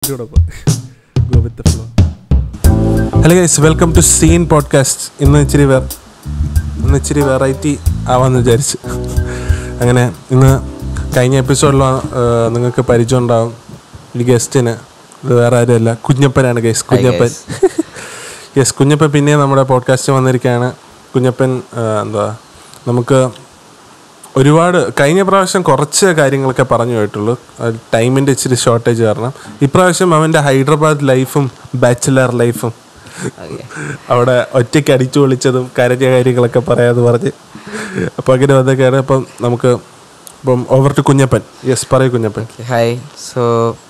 ഫ്ലോയിലൂടെ go with flow hello guys welcome to scene podcast ഇന്ന് ഇച്ചിരി വേ ഇന്ന് ഇച്ചിരി വെറൈറ്റി ആവാമെന്ന് വിചാരിച്ച് അങ്ങനെ ഇന്ന് കഴിഞ്ഞ എപ്പിസോഡിൽ നിങ്ങൾക്ക് പരിചയം ഉണ്ടാവും ഒരു ഗസ്റ്റിന് ഇത് വേറെ ആരുമല്ല കുഞ്ഞപ്പനാണ് ഗൈസ് കുഞ്ഞപ്പൻ യെസ് കുഞ്ഞപ്പൻ പിന്നെ നമ്മുടെ പോഡ്കാസ്റ്റ് വന്നിരിക്കുകയാണ് കുഞ്ഞപ്പൻ ആ, എന്താ നമുക്ക് ഒരുപാട് കഴിഞ്ഞ പ്രാവശ്യം കുറച്ച് കാര്യങ്ങളൊക്കെ പറഞ്ഞു പോയിട്ടുള്ളൂ ടൈമിൻ്റെ ഇച്ചിരി ഷോർട്ടേജ് കാരണം ഇപ്രാവശ്യം അവൻ്റെ ഹൈദരാബാദ് ലൈഫും ബാച്ചിലർ ലൈഫും അവിടെ ഒറ്റയ്ക്ക് അടിച്ചു പൊളിച്ചതും കരഞ്ഞ കാര്യങ്ങളൊക്കെ പറയാതെ പറഞ്ഞ് അപ്പോൾ അങ്ങനെ വന്നൊക്കെയാണ് അപ്പം നമുക്ക് ഇപ്പം ഓവർ ടു കുഞ്ഞപ്പൻ യെസ് പറയൂ കുഞ്ഞപ്പൻ ഹായ് സോ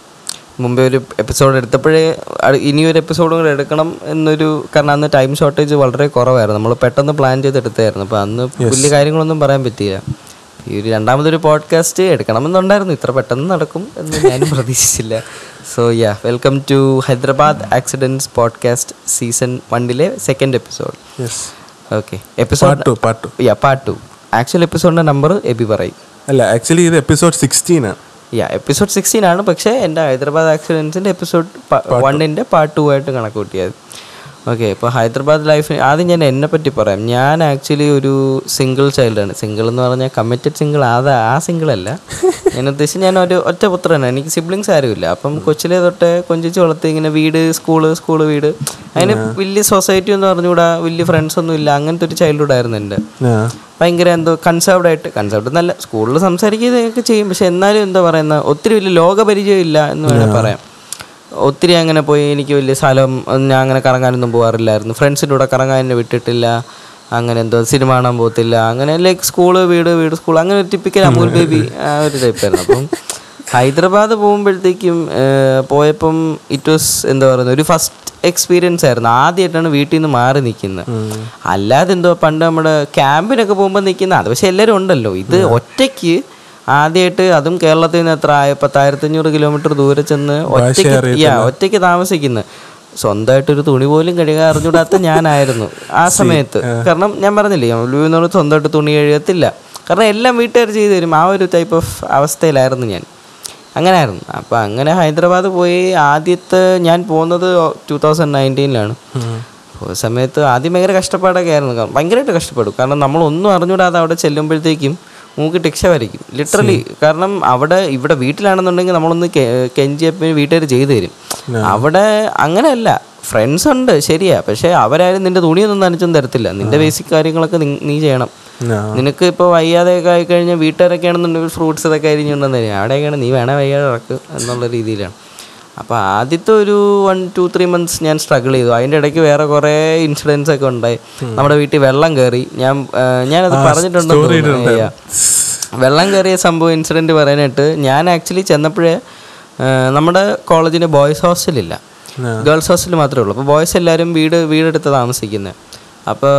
മുമ്പേ ഒരു എപ്പിസോഡ് എടുത്തപ്പോഴേ അട്- ഇനിയൊരു എപ്പിസോഡും കൂടെ എടുക്കണം എന്നൊരു കാരണം അന്ന് ടൈം ഷോർട്ടേജ് വളരെ കുറവായിരുന്നു നമ്മൾ പെട്ടെന്ന് പ്ലാൻ ചെയ്ത് എടുത്തായിരുന്നു അപ്പോൾ അന്ന് വലിയ കാര്യങ്ങളൊന്നും പറയാൻ പറ്റിയില്ല ഈ ഒരു രണ്ടാമതൊരു പോഡ്കാസ്റ്റ് എടുക്കണമെന്നുണ്ടായിരുന്നു ഇത്ര പെട്ടെന്ന് നടക്കും എന്ന് ഞാനും പ്രതീക്ഷിച്ചില്ല so ya welcome to Hyderabad accidents podcast season വണ്ണിലെ second episode yes okay episode part two part two ya part two actual എപ്പിസോഡിൻ്റെ നമ്പർ എബി പറയും അല്ല ആക്ച്വലി ഇത് എപ്പിസോഡ് സിക്സ്റ്റീൻ ആണ് യാ എപ്പിസോഡ് സിക്സ്റ്റീൻ ആണ് പക്ഷേ എൻ്റെ ഹൈദരാബാദ് ആക്സിഡൻസിൻ്റെ എപ്പിസോഡ് വണ്ണിൻ്റെ പാർട്ട് ടു ആയിട്ട് കണക്ക് കൂട്ടിയത് ഓക്കെ ഇപ്പോൾ ഹൈദരാബാദ് ലൈഫ് ആദ്യം ഞാൻ എന്നെ പറ്റി പറയാം ഞാൻ ആക്ച്വലി ഒരു സിംഗിൾ ചൈൽഡാണ് സിംഗിൾ എന്ന് പറഞ്ഞാൽ കമ്മിറ്റഡ് സിംഗിൾ അത് ആ സിംഗിൾ അല്ല ഞാൻ ഉദ്ദേശിച്ച് ഞാൻ ഒരു ഒറ്റ പുത്രനാണ് എനിക്ക് സിബ്ലിങ്സ് ആരുമില്ല അപ്പം കൊച്ചിലെ തൊട്ടേ കൊഞ്ചിച്ച് വളർത്തി ഇങ്ങനെ വീട് സ്കൂള് സ്കൂള് വീട് അതിന് വലിയ സൊസൈറ്റി എന്ന് പറഞ്ഞുകൂടാ വലിയ ഫ്രണ്ട്സ് ഒന്നും ഇല്ല അങ്ങനത്തെ ഒരു ചൈൽഡ്ഹുഡ് ആയിരുന്നു എൻ്റെ ആ ഭയങ്കര എന്തോ കൺസേർവ്ഡ് ആയിട്ട് കൺസേർവ്ഡ് നല്ല സ്കൂളിൽ സംസാരിക്കുകയൊക്കെ ചെയ്യും പക്ഷെ എന്നാലും എന്താ പറയുന്ന ഒത്തിരി വലിയ ലോകപരിചയം ഇല്ല എന്ന് വേണമെങ്കിൽ പറയാം ഒത്തിരി അങ്ങനെ പോയി എനിക്ക് വലിയ സ്ഥലം ഒന്നും ഞാൻ അങ്ങനെ കറങ്ങാനൊന്നും പോകാറില്ലായിരുന്നു ഫ്രണ്ട്സിൻ്റെ കൂടെ കറങ്ങാൻ എന്നെ വിട്ടിട്ടില്ല അങ്ങനെ എന്തോ സിനിമ കാണാൻ പോകത്തില്ല അങ്ങനെ ലൈക്ക് സ്കൂള് വീട് വീട് സ്കൂൾ അങ്ങനെ ഒരു ടിപ്പിക്കൽ അമൂൽ ബേബി ആ ഒരു ടൈപ്പായിരുന്നു അപ്പം ഹൈദരാബാദ് പോകുമ്പോഴത്തേക്കും ഏഹ്, പോയപ്പം ഇറ്റ് വാസ് എന്താ പറയുന്നത് ഒരു ഫസ്റ്റ് എക്സ്പീരിയൻസ് ആയിരുന്നു ആദ്യമായിട്ടാണ് വീട്ടിൽ നിന്ന് മാറി നിൽക്കുന്നത് അല്ലാതെ എന്തോ പണ്ട് നമ്മുടെ ക്യാമ്പിനൊക്കെ പോകുമ്പോൾ നിൽക്കുന്ന അത് പക്ഷെ എല്ലാവരും ഉണ്ടല്ലോ ഇത് ഒറ്റയ്ക്ക് ആദ്യമായിട്ട് അതും കേരളത്തിൽ നിന്ന് എത്ര ആയ പത്തായിരത്തി അഞ്ഞൂറ് കിലോമീറ്റർ ദൂരെ ചെന്ന് ഒറ്റയ്ക്ക് യാ ഒറ്റയ്ക്ക് താമസിക്കുന്നത് സ്വന്തമായിട്ടൊരു തുണി പോലും കഴുകാൻ അറിഞ്ഞൂടാത്ത ഞാനായിരുന്നു ആ സമയത്ത് കാരണം ഞാൻ പറഞ്ഞില്ലേ ലുവിനോട് സ്വന്തമായിട്ട് തുണി കഴുകത്തില്ല കാരണം എല്ലാം വീട്ടുകാർ ചെയ്തു തരും ആ ഒരു ടൈപ്പ് ഓഫ് അവസ്ഥയിലായിരുന്നു ഞാൻ അങ്ങനെയായിരുന്നു അപ്പോൾ അങ്ങനെ ഹൈദരാബാദ് പോയി ആദ്യത്തെ ഞാൻ പോകുന്നത് ടൂ തൗസൻഡ് നയൻറ്റീനിലാണ് പോയ സമയത്ത് ആദ്യം ഭയങ്കര കഷ്ടപ്പാടൊക്കെ ആയിരുന്നു കാരണം ഭയങ്കരമായിട്ട് കഷ്ടപ്പെടും കാരണം നമ്മളൊന്നും അറിഞ്ഞൂടാതെ അവിടെ ചെല്ലുമ്പോഴത്തേക്കും മൂക്ക് ടിക്ഷ വരയ്ക്കും ലിറ്ററലി കാരണം അവിടെ ഇവിടെ വീട്ടിലാണെന്നുണ്ടെങ്കിൽ നമ്മളൊന്ന് കെ- കെഞ്ചിയപ്പോൾ വീട്ടുകാർ ചെയ്തു തരും അവിടെ അങ്ങനെയല്ല ഫ്രണ്ട്സ് ഉണ്ട് ശരിയാ പക്ഷേ അവരാരും നിന്റെ തുണിയൊന്നും നനച്ചൊന്നും തരത്തില്ല നിന്റെ ബേസിക് കാര്യങ്ങളൊക്കെ നി- നീ ചെയ്യണം ആ നിനക്ക് ഇപ്പോൾ വയ്യാതെയൊക്കെ ആയി കഴിഞ്ഞാൽ വീട്ടുകാരൊക്കെ ആണെന്നുണ്ടെങ്കിൽ ഫ്രൂട്ട്സ് ഇതൊക്കെ അരിഞ്ഞുകൊണ്ടെന്ന് തരും അവിടെയൊക്കെയാണ് നീ വേണേ വയ്യാതെ ഇറക്ക് എന്നുള്ള രീതിയിലാണ് അപ്പോൾ ആദ്യത്തെ ഒരു വൺ ടു ത്രീ മന്ത്സ് ഞാൻ സ്ട്രഗിൾ ചെയ്തു അതിൻ്റെ ഇടയ്ക്ക് വേറെ കുറേ ഇൻസിഡൻസ് ഒക്കെ ഉണ്ടായി നമ്മുടെ വീട്ടിൽ വെള്ളം കയറി ഞാൻ ആ, ഞാനത് പറഞ്ഞിട്ടുണ്ടെന്ന് തോന്നുന്നു. Yeah. വെള്ളം കയറിയ സംഭവം ഇൻസിഡൻറ്റ് പറയാനായിട്ട് ഞാൻ ആക്ച്വലി ചെന്നപ്പോഴേ ആ, നമ്മുടെ കോളേജിന് ബോയ്സ് ഹോസ്റ്റലില്ല ഗേൾസ് ഹോസ്റ്റൽ മാത്രമേ ഉള്ളൂ അപ്പോൾ ബോയ്സ് എല്ലാവരും വീട് വീടെടുത്ത് താമസിക്കുന്നത് അപ്പോൾ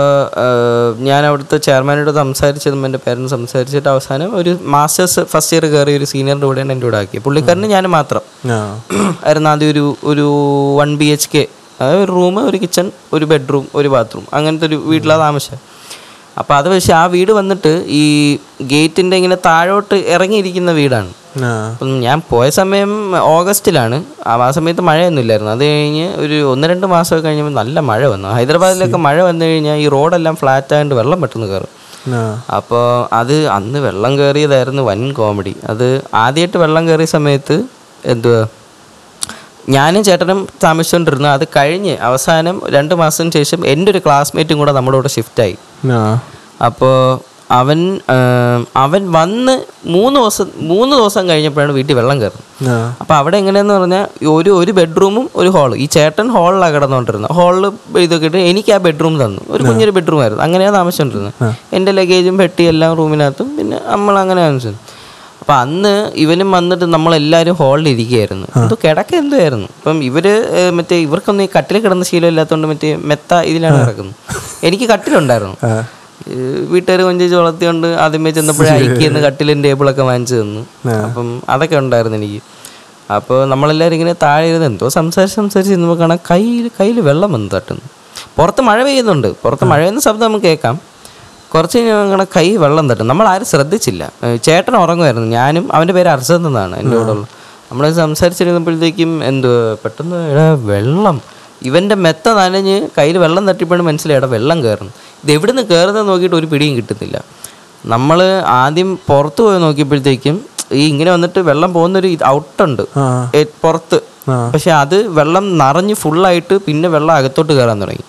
ഞാൻ അവിടുത്തെ ചെയർമാനോട് സംസാരിച്ചതും എൻ്റെ പേരൻസ് സംസാരിച്ചിട്ട് അവസാനം ഒരു മാസ്റ്റേഴ്സ് ഫസ്റ്റ് ഇയർ കയറി ഒരു സീനിയറിൻ്റെ കൂടെയാണ് എൻ്റെ കൂടെ ആക്കി പുള്ളിക്കാരന് ഞാൻ മാത്രം ആ ആയിരുന്നു ആദ്യം ഒരു ഒരു വൺ ബി എച്ച് കെ അതായത് ഒരു റൂം ഒരു കിച്ചൺ ഒരു ബെഡ്റൂം ഒരു ബാത്റൂം അങ്ങനത്തെ ഒരു വീട്ടിലാണ് താമസം അപ്പോൾ അത് പക്ഷേ ആ വീട് വന്നിട്ട് ഈ ഗേറ്റിൻ്റെ ഇങ്ങനെ താഴോട്ട് ഇറങ്ങിയിരിക്കുന്ന വീടാണ് ആ അപ്പം ഞാൻ പോയ സമയം ഓഗസ്റ്റിലാണ് ആ ആ സമയത്ത് മഴയൊന്നുമില്ലായിരുന്നു അത് കഴിഞ്ഞ് ഒരു ഒന്ന് രണ്ട് മാസമൊക്കെ കഴിഞ്ഞപ്പോൾ നല്ല മഴ വന്നു ഹൈദരാബാദിലൊക്കെ മഴ വന്നു കഴിഞ്ഞാൽ ഈ റോഡെല്ലാം ഫ്ലാറ്റ് ആയതുകൊണ്ട് വെള്ളം പെട്ടെന്ന് കയറും ആ അപ്പോൾ അത് അന്ന് വെള്ളം കയറിയതായിരുന്നു വൻ കോമഡി അത് ആദ്യമായിട്ട് വെള്ളം കയറിയ സമയത്ത് എന്തുവാ ഞാനും ചേട്ടനും താമസിച്ചുകൊണ്ടിരുന്നു അത് കഴിഞ്ഞ് അവസാനം രണ്ട് മാസത്തിന് ശേഷം എൻ്റെ ഒരു ക്ലാസ്മേറ്റും കൂടെ നമ്മുടെ കൂടെ ഷിഫ്റ്റായി ആ അപ്പോൾ അവൻ ആ, അവൻ വന്ന് മൂന്ന് ദിവസം മൂന്ന് ദിവസം കഴിഞ്ഞപ്പോഴാണ് വീട്ടിൽ വെള്ളം കയറുന്നത് ആ അപ്പോൾ അവിടെ എങ്ങനെയാന്ന് പറഞ്ഞാൽ ഒരു ഒരു ബെഡ്റൂമും ഒരു ഹാൾ ഈ ചേട്ടൻ ഹാളിലാണ് കിടന്നുകൊണ്ടിരുന്നത് ഹാളിൽ ഇതൊക്കെ ഇട്ട് എനിക്ക് ആ ബെഡ്റൂം തന്നു ഒരു കുഞ്ഞൊരു ബെഡ്റൂം ആയിരുന്നു അങ്ങനെയാണ് താമസിച്ചുകൊണ്ടിരുന്നത് എൻ്റെ ലഗേജും പെട്ടി എല്ലാം റൂമിനകത്തും പിന്നെ നമ്മൾ അങ്ങനെ താമസിച്ചു അപ്പം അന്ന് ഇവനും വന്നിട്ട് നമ്മളെല്ലാവരും ഹാളിൽ ഇരിക്കുകയായിരുന്നു എന്തോ കിടക്ക എന്തോ ആയിരുന്നു അപ്പം ഇവര് ഏഹ്, മറ്റേ ഇവർക്കൊന്നും ഈ കട്ടിൽ കിടന്ന ശീലം ഇല്ലാത്തതുകൊണ്ട് മറ്റേ മെത്ത ഇതിലാണ് കിടക്കുന്നത് എനിക്ക് കട്ടിലുണ്ടായിരുന്നു വീട്ടുകാർ കൊഞ്ചിച്ച് വളർത്തിയോണ്ട് ആദ്യമേ ചെന്നപ്പോഴേ ഐക്കിന്ന് കട്ടിലും ടേബിളൊക്കെ വാങ്ങിച്ചു തന്നു അപ്പം അതൊക്കെ ഉണ്ടായിരുന്നു എനിക്ക് അപ്പോൾ നമ്മളെല്ലാവരും ഇങ്ങനെ താഴെ ഇരുന്ന് എന്തോ സംസാരിച്ച് സംസാരിച്ച് ഇരുന്നപ്പോൾ കാണാം കയ്യിൽ കയ്യിൽ വെള്ളം വന്ന് തട്ടുന്നു പുറത്ത് മഴ പെയ്യുന്നുണ്ട് പുറത്ത് മഴ പെയ്യുന്ന ശബ്ദം നമുക്ക് കേൾക്കാം കുറച്ച് കഴിഞ്ഞ് ഞങ്ങളുടെ കൈ വെള്ളം തട്ടും നമ്മൾ ആരും ശ്രദ്ധിച്ചില്ല ഏഹ് ചേട്ടൻ ഉറങ്ങുമായിരുന്നു ഞാനും അവൻ്റെ പേര് അർസദ് എന്നാണ് എൻ്റെ കൂടെ ഉള്ളത് നമ്മൾ സംസാരിച്ചിരുന്നപ്പോഴത്തേക്കും എന്ത് പെട്ടെന്ന് എടാ വെള്ളം ഇവൻ്റെ മെത്ത നനഞ്ഞ് കയ്യിൽ വെള്ളം തട്ടിപ്പോഴും മനസ്സിലായി എടാ വെള്ളം കയറുന്നു ഇത് എവിടുന്ന് കയറുന്നത് നോക്കിയിട്ട് ഒരു പിടിയും കിട്ടുന്നില്ല നമ്മൾ ആദ്യം പുറത്ത് പോയി നോക്കിയപ്പോഴത്തേക്കും ഈ ഇങ്ങനെ വന്നിട്ട് വെള്ളം പോകുന്നൊരു ഔട്ടുണ്ട് ആ പുറത്ത് ആ. പക്ഷെ അത് വെള്ളം നിറഞ്ഞ് ഫുള്ളായിട്ട് പിന്നെ വെള്ളം അകത്തോട്ട് കയറാൻ തുടങ്ങി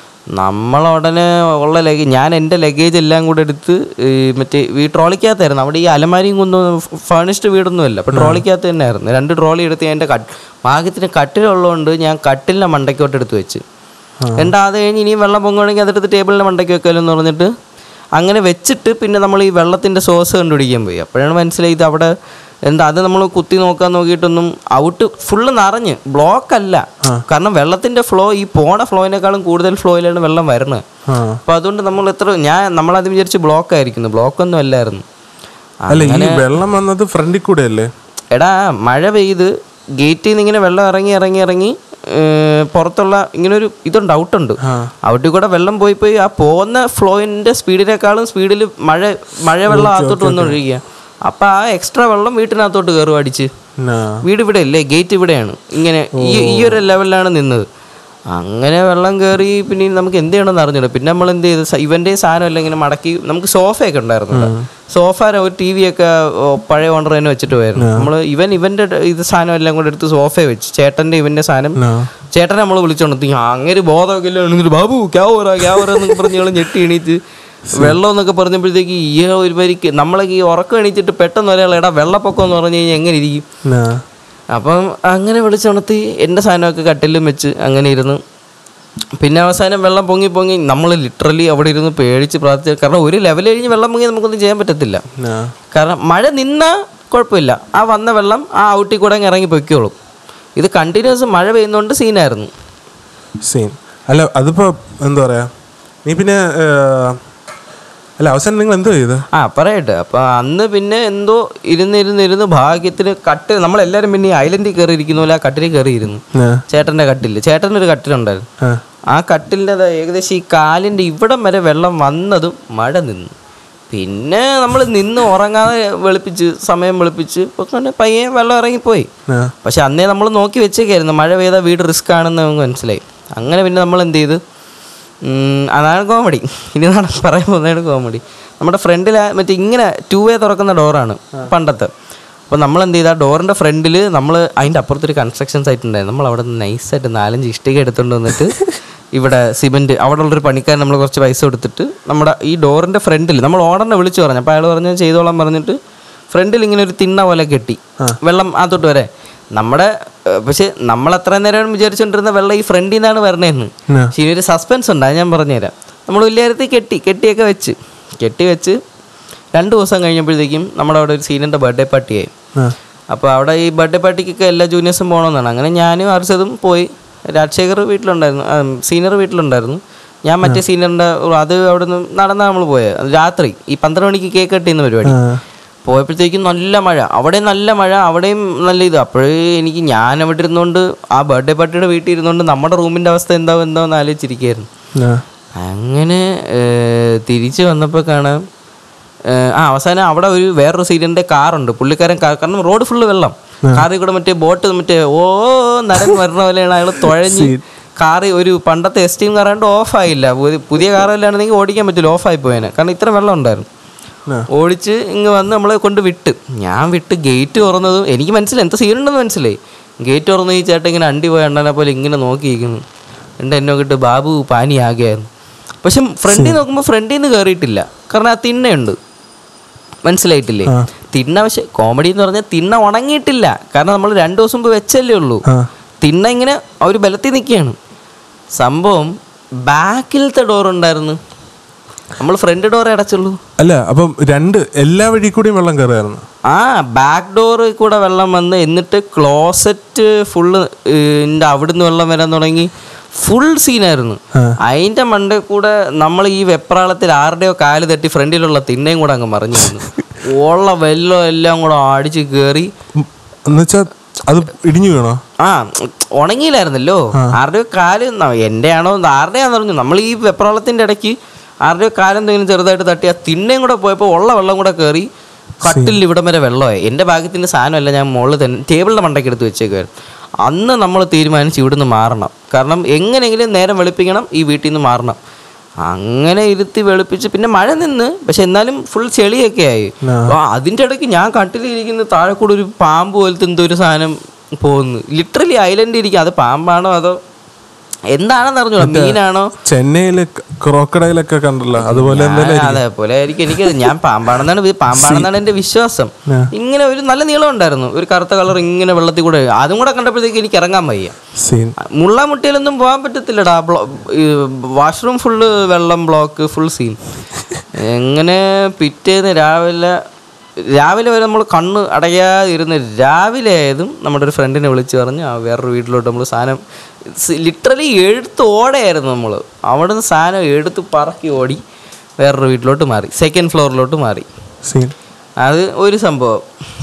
നമ്മളുടനെ ഉള്ള ലഗേജ് ഞാൻ എൻ്റെ ലഗേജ് എല്ലാം കൂടെ എടുത്ത് ഈ മറ്റേ ഈ ട്രോളിക്കകത്തായിരുന്നു അവിടെ ഈ അലമാരിയും കൊന്നും ഫേണിഷ്ഡ് വീടൊന്നുമല്ല അപ്പോൾ ട്രോളിക്കകത്ത് തന്നെ ആയിരുന്നു രണ്ട് ട്രോളി എടുത്ത് ഞാൻ എൻ്റെ കട്ട് ഭാഗ്യത്തിന് കട്ടിലുള്ളതുകൊണ്ട് ഞാൻ കട്ടിലിൻ്റെ മണ്ടയ്ക്കോട്ട് എടുത്ത് വെച്ച് എന്നിട്ട് അത് കഴിഞ്ഞ് ഇനിയും വെള്ളം പൊങ്ങുവാണെങ്കിൽ അതെടുത്ത് ടേബിളിൻ്റെ മണ്ടയ്ക്ക് വെക്കാമല്ലോ എന്ന് പറഞ്ഞിട്ട് അങ്ങനെ വെച്ചിട്ട് പിന്നെ നമ്മൾ ഈ വെള്ളത്തിൻ്റെ സോഴ്സ് കണ്ടുപിടിക്കാൻ പോയി അപ്പോഴാണ് മനസ്സിലായി ഇത് അവിടെ എന്താ അത് നമ്മൾ കുത്തി നോക്കാൻ നോക്കിയിട്ടൊന്നും ഔട്ട് ഫുള്ള് നിറഞ്ഞ് ബ്ലോക്ക് അല്ല കാരണം വെള്ളത്തിൻ്റെ ഫ്ലോ ഈ പോണ ഫ്ലോയിനേക്കാളും കൂടുതൽ ഫ്ലോയിലാണ് വെള്ളം വരുന്നത് ആ അപ്പോൾ അതുകൊണ്ട് നമ്മൾ എത്ര ഞാൻ നമ്മളത് വിചാരിച്ച് ബ്ലോക്ക് ആയിരിക്കുന്നു ബ്ലോക്കൊന്നും അല്ലായിരുന്നു അല്ല ഈ വെള്ളം വന്നത് ഫ്രണ്ടിൽ കൂടെ അല്ലേ എടാ മഴ പെയ്ത് ഗേറ്റിൽ നിന്ന് ഇങ്ങനെ വെള്ളം ഇറങ്ങി ഇറങ്ങി ഇറങ്ങി ഏർ, പുറത്തുള്ള ഇങ്ങനെ ഒരു ഇതുണ്ട് ഔട്ടുണ്ട് ആ അവിടെ കൂടെ വെള്ളം പോയി പോയി ആ പോകുന്ന ഫ്ലോയിൻ്റെ സ്പീഡിനേക്കാളും സ്പീഡിൽ മഴ മഴ വെള്ളം അകത്തോട്ട് വന്നുകൊണ്ടിരിക്കുക അപ്പം ആ എക്സ്ട്രാ വെള്ളം വീട്ടിനകത്തോട്ട് കയറും അടിച്ച് ആ വീട് ഇവിടെ അല്ലേ ഗേറ്റ് ഇവിടെയാണ് ഇങ്ങനെ ഈ ഈ ഒരു ലെവലിലാണ് നിന്നത് അങ്ങനെ വെള്ളം കയറി പിന്നെ നമുക്ക് എന്ത് ചെയ്യണമെന്ന് അറിഞ്ഞില്ല പിന്നെ നമ്മൾ എന്ത് ചെയ്ത് സ- ഇവൻ്റെ സാധനം എല്ലാം ഇങ്ങനെ മടക്കി നമുക്ക് സോഫയൊക്കെ ഉണ്ടായിരുന്നു ഇവിടെ. സോഫ ഒരു ടി വി ഒക്കെ ഓ, പഴയ ഓണർ തന്നെ വെച്ചിട്ട് പോയായിരുന്നു നമ്മൾ ഇവൻ ഇവൻ്റെ ഇത് സാധനം എല്ലാം കൂടെ എടുത്ത് സോഫയെ വെച്ച് ചേട്ടൻ്റെ ഇവൻ്റെ സാധനം ആ ചേട്ടനെ നമ്മൾ വിളിച്ചോണ്ട് അങ്ങനെ ബോധമൊക്കെ ഇല്ല എണീറ്റ് ബാബു ക്യാവറ ക്യാവറ എന്നൊക്കെ പറഞ്ഞ് ഞങ്ങൾ ഞെട്ടി എണീറ്റ് വെള്ളം എന്നൊക്കെ പറഞ്ഞപ്പോഴത്തേക്ക് ഈ ഒരു പരിക്ക് നമ്മളൊക്കെ ഈ ഉറക്കം എണീറ്റിട്ട് പെട്ടെന്ന് ഒരാൾ എടാ വെള്ളപ്പൊക്കം എന്ന് പറഞ്ഞു കഴിഞ്ഞാൽ എങ്ങനെ ഇരിക്കും ആ അപ്പം അങ്ങനെ വിളിച്ചുണർത്തി എൻ്റെ സാധനമൊക്കെ കട്ടിലും വെച്ച് അങ്ങനെ ഇരുന്ന് പിന്നെ അവസാനം വെള്ളം പൊങ്ങി പൊങ്ങി നമ്മൾ ലിറ്ററലി അവിടെ ഇരുന്ന് പേടിച്ച് പ്രാർത്ഥിച്ചു കാരണം ഒരു ലെവൽ കഴിഞ്ഞ് വെള്ളം പൊങ്ങി നമുക്കൊന്നും ചെയ്യാൻ പറ്റത്തില്ല ആ കാരണം മഴ നിന്നാൽ കുഴപ്പമില്ല ആ വന്ന വെള്ളം ആ ഔട്ടിൽ കൂടെ അങ്ങ് ഇറങ്ങി പൊയ്ക്കോളും ഇത് കണ്ടിന്യൂസ് മഴ പെയ്യുന്നതുകൊണ്ട് സീനായിരുന്നു സെയിം അല്ല അതിപ്പോ എന്താ പറയാ നീ പിന്നെ ഏ, അല്ല അവസാനം നിങ്ങൾ എന്തോ ചെയ്ത് ആ പറയട്ടെ അപ്പോൾ അന്ന് പിന്നെ എന്തോ ഇരുന്ന് ഇരുന്ന് ഇരുന്ന് ഭാഗ്യത്തിന് കട്ട് നമ്മളെല്ലാവരും പിന്നെ ഈ ഐലൻഡിൽ കയറി ഇരിക്കുന്ന പോലെ ആ കട്ടിലിൽ കയറിയിരുന്നു ആ ചേട്ടൻ്റെ കട്ടിൽ ചേട്ടനൊരു കട്ടിലുണ്ടായിരുന്നു ആ ആ കട്ടിലിൻ്റെ ദാ ഏകദേശം ഈ കാലിൻ്റെ ഇവിടം വരെ വെള്ളം വന്നതും മഴ നിന്നു പിന്നെ നമ്മൾ നിന്ന് ഉറങ്ങാതെ വെളുപ്പിച്ച് സമയം വെളുപ്പിച്ച് ഇപ്പൊ തന്നെ പയ്യെ വെള്ളം ഇറങ്ങിപ്പോയി ആ പക്ഷെ അന്നേ നമ്മൾ നോക്കി വെച്ചേക്കായിരുന്നു മഴ പെയ്താൽ വീട് റിസ്ക് ആണെന്ന് നമുക്ക് മനസ്സിലായി അങ്ങനെ പിന്നെ നമ്മൾ എന്ത് ചെയ്ത് ഉം, അതാണ് കോമഡി ഇനി നാളെ പറയാൻ പോകുന്നതാണ് കോമഡി നമ്മുടെ ഫ്രണ്ടിൽ മറ്റേ ഇങ്ങനെ ടൂ വേ തുറക്കുന്ന ഡോറാണ് പണ്ടത്തെ അപ്പോൾ നമ്മൾ എന്ത് ചെയ്താൽ ഡോറിൻ്റെ ഫ്രണ്ടിൽ നമ്മൾ അതിൻ്റെ അപ്പുറത്തൊരു കൺസ്ട്രക്ഷൻ സൈറ്റ് ഉണ്ടായിരുന്നു നമ്മൾ അവിടെ നിന്ന് നൈസായിട്ട് നാലഞ്ച് ഇഷ്ടിക എടുത്തുകൊണ്ട് വന്നിട്ട് ഇവിടെ സിമെൻറ്റ് അവിടെ ഉള്ളൊരു പണിക്കാരൻ നമ്മൾ കുറച്ച് പൈസ കൊടുത്തിട്ട് നമ്മുടെ ഈ ഡോറിൻ്റെ ഫ്രണ്ടിൽ നമ്മൾ ഓർഡറിനെ വിളിച്ചു പറഞ്ഞു അപ്പോൾ അയാൾ പറഞ്ഞു ചെയ്തോളാൻ പറഞ്ഞിട്ട് ഫ്രണ്ടിൽ ഇങ്ങനെ ഒരു തിണ്ണ പോലെ കെട്ടി വെള്ളം അതോട്ട് വരെ നമ്മുടെ ഏഹ്, പക്ഷെ നമ്മൾ അത്ര നേരം വിചാരിച്ചുകൊണ്ടിരുന്ന വെള്ളം ഈ ഫ്രണ്ടിൽ നിന്നാണ് വരണേന്ന് ആ. പക്ഷെ ഇനി ഒരു സസ്പെൻസ് ഉണ്ട് അത് ഞാൻ പറഞ്ഞുതരാം നമ്മൾ വലിയരത്തിൽ കെട്ടി കെട്ടിയൊക്കെ വെച്ച് കെട്ടി വെച്ച് രണ്ട് ദിവസം കഴിഞ്ഞപ്പോഴത്തേക്കും നമ്മുടെ അവിടെ ഒരു സീനിയറിൻ്റെ ബർത്ത്ഡേ പാർട്ടിയായി ആ അപ്പോൾ അവിടെ ഈ ബർത്ത്ഡേ പാർട്ടിക്കൊക്കെ എല്ലാ ജൂനിയേഴ്സും പോകണമെന്നാണ് അങ്ങനെ ഞാനും അർഷദും പോയി രാജശേഖർ വീട്ടിലുണ്ടായിരുന്നു സീനിയർ വീട്ടിലുണ്ടായിരുന്നു ഞാൻ മറ്റേ സീനിയറിൻ്റെ അത് അവിടെ നിന്ന് നടന്നാണ് നമ്മൾ പോയത് അത് രാത്രി ഈ പന്ത്രണ്ട് മണിക്ക് കേക്ക് കട്ടിയുന്ന പരിപാടി ആ പോയപ്പോഴത്തേക്കും നല്ല മഴ അവിടെ നല്ല മഴ അവിടെയും നല്ല ഇത് അപ്പോഴേ എനിക്ക് ഞാൻ അവിടെ ഇരുന്നുകൊണ്ട് ആ ബർത്ത്ഡേ പാർട്ടിയുടെ വീട്ടിൽ ഇരുന്നുകൊണ്ട് നമ്മുടെ റൂമിൻ്റെ അവസ്ഥ എന്താവും എന്താവെന്ന് ആലോചിച്ചിരിക്കുകയായിരുന്നു ആ അങ്ങനെ ഏഹ്, തിരിച്ച് വന്നപ്പോൾ കാണാം ഏഹ്, ആ അവസാനം അവിടെ ഒരു വേറൊരു സീരിയലിൻ്റെ കാറുണ്ട് പുള്ളിക്കാരൻ കാ- കാരണം റോഡ് ഫുള്ള് വെള്ളം കാറിൽ കൂടെ മറ്റേ ബോട്ട് മറ്റേ ഓ നടന്ന് വരുന്ന പോലെയാണ് അയാൾ തുഴഞ്ഞ് കാറ് ഒരു പണ്ടത്തെ എസ്റ്റീം കാറാണ്ട് ഓഫായില്ല പുതിയ കാറല്ലാണെങ്കിൽ ഓടിക്കാൻ പറ്റില്ല ഓഫായി പോയേനെ കാരണം ഇത്ര വെള്ളം ഉണ്ടായിരുന്നു ആ. ഓടിച്ച് ഇങ്ങ് വന്ന് നമ്മളെ കൊണ്ട് വിട്ട് ഞാൻ വിട്ട് ഗേറ്റ് തുറന്നതും എനിക്ക് മനസ്സിലായി എന്താ സീനുണ്ടെന്ന് മനസ്സിലായി ഗേറ്റ് തുറന്ന് ഈ ചേട്ടൻ ഇങ്ങനെ അണ്ടി പോയ അണ്ണനെ പോലെ ഇങ്ങനെ നോക്കിയിരിക്കുന്നു എൻ്റെ എന്നെ നോക്കിയിട്ട് ബാബു പാനിയാകെയായിരുന്നു പക്ഷെ ഫ്രണ്ടിൽ നോക്കുമ്പോൾ ഫ്രണ്ടിൽ നിന്ന് കയറിയിട്ടില്ല കാരണം ആ തിണ്ണയുണ്ട് മനസ്സിലായിട്ടില്ലേ ആ. തിണ്ണ പക്ഷെ കോമഡി എന്ന് പറഞ്ഞാൽ തിണ്ണ ഉണങ്ങിയിട്ടില്ല കാരണം നമ്മൾ രണ്ട് ദിവസം മുമ്പ് വെച്ചല്ലേ ഉള്ളൂ ആ തിണ്ണ ഇങ്ങനെ ആ ഒരു ബലത്തിൽ നിൽക്കുകയാണ് സംഭവം ബാക്കിലത്തെ ഡോർ ഉണ്ടായിരുന്നു നമ്മൾ ഫ്രണ്ട് ഡോർ അടച്ചുള്ളൂ അല്ല അപ്പം രണ്ട് എല്ലാ വഴി കൂടിയും വെള്ളം കയറുമായിരുന്നു ആ ബാക്ക് ഡോറിൽ കൂടെ വെള്ളം വന്ന് എന്നിട്ട് ക്ലോസറ്റ് ഫുള്ള് എൻ്റെ അവിടുന്ന് വെള്ളം വരാൻ തുടങ്ങി ഫുൾ സീനായിരുന്നു ആ. അതിൻ്റെ മണ്ടേ കൂടെ നമ്മൾ ഈ വെപ്രാളത്തിൽ ആരുടെയോ കാല് തട്ടി ഫ്രണ്ടിലുള്ള തിണ്ണയും കൂടെ അങ്ങ് മറിഞ്ഞു വന്നു ഉള്ള വെള്ളം എല്ലാം കൂടെ അടിച്ച് കയറി എന്നുവെച്ചാ അത് ഇടിഞ്ഞു വീണോ ആ ഉണങ്ങിയില്ലായിരുന്നല്ലോ ആരുടെയോ കാല് ന- എൻ്റെ ആണോ ആരുടെയാന്ന് പറഞ്ഞു നമ്മൾ ഈ വെപ്രാളത്തിൻ്റെ ഇടയ്ക്ക് ആരുടെയോ കാലം എന്തെങ്കിലും ചെറുതായിട്ട് തട്ടി ആ തിണ്ണയും കൂടെ പോയപ്പോൾ ഉള്ള വെള്ളം കൂടെ കയറി കട്ടിൽ ഇവിടം വരെ വെള്ളമായി എൻ്റെ ഭാഗ്യത്തിൻ്റെ സാധനമല്ല ഞാൻ മുകളിൽ തന്നെ ടേബിളിൻ്റെ മണ്ടയ്ക്ക് എടുത്ത് വെച്ചേക്കുമായിരുന്നു അന്ന് നമ്മൾ തീരുമാനിച്ച് ഇവിടുന്ന് മാറണം കാരണം എങ്ങനെയെങ്കിലും നേരം വെളുപ്പിക്കണം ഈ വീട്ടിൽ നിന്ന് മാറണം അങ്ങനെ ഇരുത്തി വെളുപ്പിച്ച് പിന്നെ മഴ നിന്ന് പക്ഷെ എന്നാലും ഫുൾ ചെളിയൊക്കെ ആയി ആ, അതിൻ്റെ ഇടയ്ക്ക് ഞാൻ കട്ടിലിരിക്കുന്ന താഴെ കൂടെ ഒരു പാമ്പ് പോലത്തെ എന്തോ ഒരു സാധനം പോകുന്നു ലിറ്ററലി ഐലൻഡ് ഇരിക്കുക അത് പാമ്പാണോ അതോ എന്താണെന്ന് അറിഞ്ഞൂടാ മീനാണോ ചെന്നൈയില് ക്രോക്കഡൈലൊക്കെ കണ്ടല്ലോ അതുപോലെ എന്തായാലും ആ, അതേപോലെ ആയിരിക്കും എനിക്ക് ഞാൻ പാമ്പാണെന്നാണ് വി- പാമ്പാണെന്നാണ് എൻ്റെ വിശ്വാസം ആ. ഇങ്ങനെ ഒരു നല്ല നീളം ഉണ്ടായിരുന്നു ഒരു കറുത്ത കളർ ഇങ്ങനെ വെള്ളത്തിൽ കൂടെ അതും കൂടെ കണ്ടപ്പോഴത്തേക്ക് എനിക്ക് ഇറങ്ങാൻ വയ്യ സീൻ മുള്ളാമുട്ടിയിലൊന്നും പോകാൻ പറ്റത്തില്ലടാ ബ്ലോ വാഷ്റൂം ഫുള്ള് വെള്ളം ബ്ലോക്ക് ഫുൾ സീൻ എങ്ങനെ പിറ്റേന്ന് രാവിലെ രാവിലെ വരെ നമ്മൾ കണ്ണ് അടയാതിരുന്ന് രാവിലെ ആയതും നമ്മുടെ ഒരു ഫ്രണ്ടിനെ വിളിച്ച് പറഞ്ഞ് ആ വേറൊരു വീട്ടിലോട്ട് നമ്മൾ സാധനം ലിറ്ററലി എടുത്ത് ഓടയായിരുന്നു നമ്മൾ അവിടെ നിന്ന് സാധനം എടുത്ത് പറക്കി ഓടി വേറൊരു വീട്ടിലോട്ട് മാറി സെക്കൻഡ് ഫ്ലോറിലോട്ട് മാറി സീൻ അത് ഒരു സംഭവം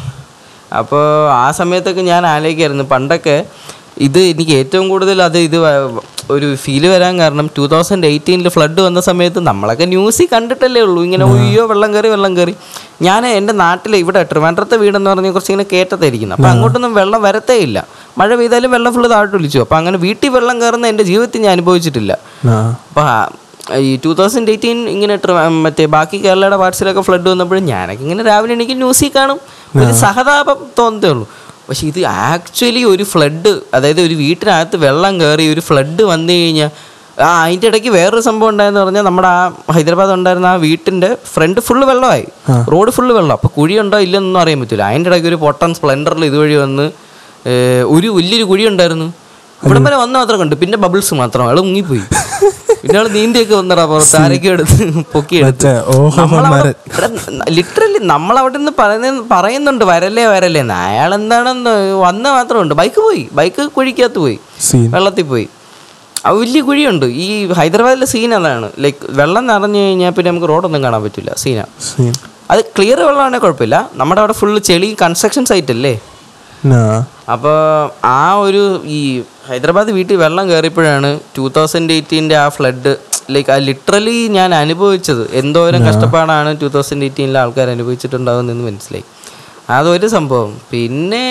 അപ്പോൾ ആ സമയത്തൊക്കെ ഞാൻ ആലോചിക്കായിരുന്നു പണ്ടൊക്കെ ഇത് എനിക്ക് ഏറ്റവും കൂടുതൽ അത് ഇത് വ- ഒരു ഫീല് വരാൻ കാരണം ടൂ തൗസൻഡ് എയ്റ്റീനിൽ ഫ്ലഡ് വന്ന സമയത്ത് നമ്മളൊക്കെ ന്യൂസിൽ കണ്ടിട്ടല്ലേ ഉള്ളൂ ഇങ്ങനെ ഒയ്യോ വെള്ളം കയറി വെള്ളം കയറി ഞാൻ എൻ്റെ നാട്ടിൽ ഇവിടെ ട്രിവാൻഡ്രത്തെ വീടെന്ന് പറഞ്ഞാൽ കുറച്ച് ഇങ്ങനെ കയറ്റത്തായിരിക്കുന്നത് അപ്പോൾ അങ്ങോട്ടൊന്നും വെള്ളം വരത്തേ ഇല്ല മഴ പെയ്താലും വെള്ളം ഫുള്ള് താഴോട്ട് ഒലിച്ചു അപ്പോൾ അങ്ങനെ വീട്ടിൽ വെള്ളം കയറുന്ന എൻ്റെ ജീവിതത്തിൽ ഞാൻ അനുഭവിച്ചിട്ടില്ല ആ അപ്പോൾ ഈ ടൂ തൗസൻഡ് എയ്റ്റീൻ ഇങ്ങനെ ട്ര- മറ്റേ ബാക്കി കേരളയുടെ പാർട്സിലൊക്കെ ഫ്ലഡ് വന്നപ്പോഴും ഞാനൊക്കെ ഇങ്ങനെ രാവിലെ എനിക്ക് ന്യൂസിൽ കാണും ഒരു സഹതാപം തോന്നത്തേ ഉള്ളൂ പക്ഷെ ഇത് ആക്ച്വലി ഒരു ഫ്ലഡ് അതായത് ഒരു വീട്ടിനകത്ത് വെള്ളം കയറി ഒരു ഫ്ലഡ് വന്നു കഴിഞ്ഞാൽ ആ അതിൻ്റെ ഇടയ്ക്ക് വേറൊരു സംഭവം ഉണ്ടായെന്ന് പറഞ്ഞാൽ നമ്മുടെ ആ ഹൈദരാബാദ് ഉണ്ടായിരുന്ന ആ വീട്ടിൻ്റെ ഫ്രണ്ട് ഫുള്ള് വെള്ളമായി റോഡ് ഫുള്ള് വെള്ളം അപ്പോൾ കുഴിയുണ്ടോ ഇല്ലെന്നൊന്നും അറിയാൻ പറ്റില്ല അതിൻ്റെ ഇടയ്ക്ക് ഒരു പൊട്ടൻ സ്പ്ലെൻഡറിൽ ഇതുവഴി വന്ന് ഏർ, ഒരു വലിയൊരു കുഴി ഉണ്ടായിരുന്നു ഇവിടം വരെ വന്ന് മാത്രം കണ്ടു പിന്നെ ബബിൾസ് മാത്രം അയാൾ മുങ്ങിപ്പോയി പിന്നെ ആള് നീന്തിയൊക്കെ വന്നടാ പുറത്ത് ആരൊക്കെ എടുത്ത് പൊക്കിയെടുത്ത് മറ്റേ ഓഹോ മരൻ ലിറ്ററലി നമ്മളവിടെ നിന്ന് പറയുന്ന പറയുന്നുണ്ട് വരല്ലേ വരല്ലേ എന്ന് അയാൾ എന്താണെന്ന് വന്ന മാത്രമുണ്ട് ബൈക്ക് പോയി ബൈക്ക് കുഴിക്കകത്ത് പോയി സീൻ വെള്ളത്തിൽ പോയി ആ വലിയ കുഴിയുണ്ട് ഈ ഹൈദരാബാദിലെ സീൻ അതാണ് ലൈക്ക് വെള്ളം നിറഞ്ഞു കഴിഞ്ഞാൽ പിന്നെ നമുക്ക് റോഡൊന്നും കാണാൻ പറ്റില്ല സീനാ സീൻ അത് ക്ലിയർ വെള്ളമാണെങ്കിൽ കുഴപ്പമില്ല നമ്മുടെ അവിടെ ഫുള്ള് ചെളി കൺസ്ട്രക്ഷൻ സൈറ്റ് അല്ലേ ആ അപ്പോൾ ആ ഒരു ഈ ഹൈദരാബാദ് വീട്ടിൽ വെള്ളം കയറിയപ്പോഴാണ് ടൂ തൗസൻഡ് എയ്റ്റീൻ്റെ ആ ഫ്ലഡ് ലൈക്ക് ആ ലിറ്ററലി ഞാൻ അനുഭവിച്ചത് എന്തോരം കഷ്ടപ്പാടാണ് ടൂ തൗസൻഡ് എയ്റ്റീനിലെ ആൾക്കാർ അനുഭവിച്ചിട്ടുണ്ടാകുമെന്ന് മനസ്സിലായി അതൊരു സംഭവം പിന്നെ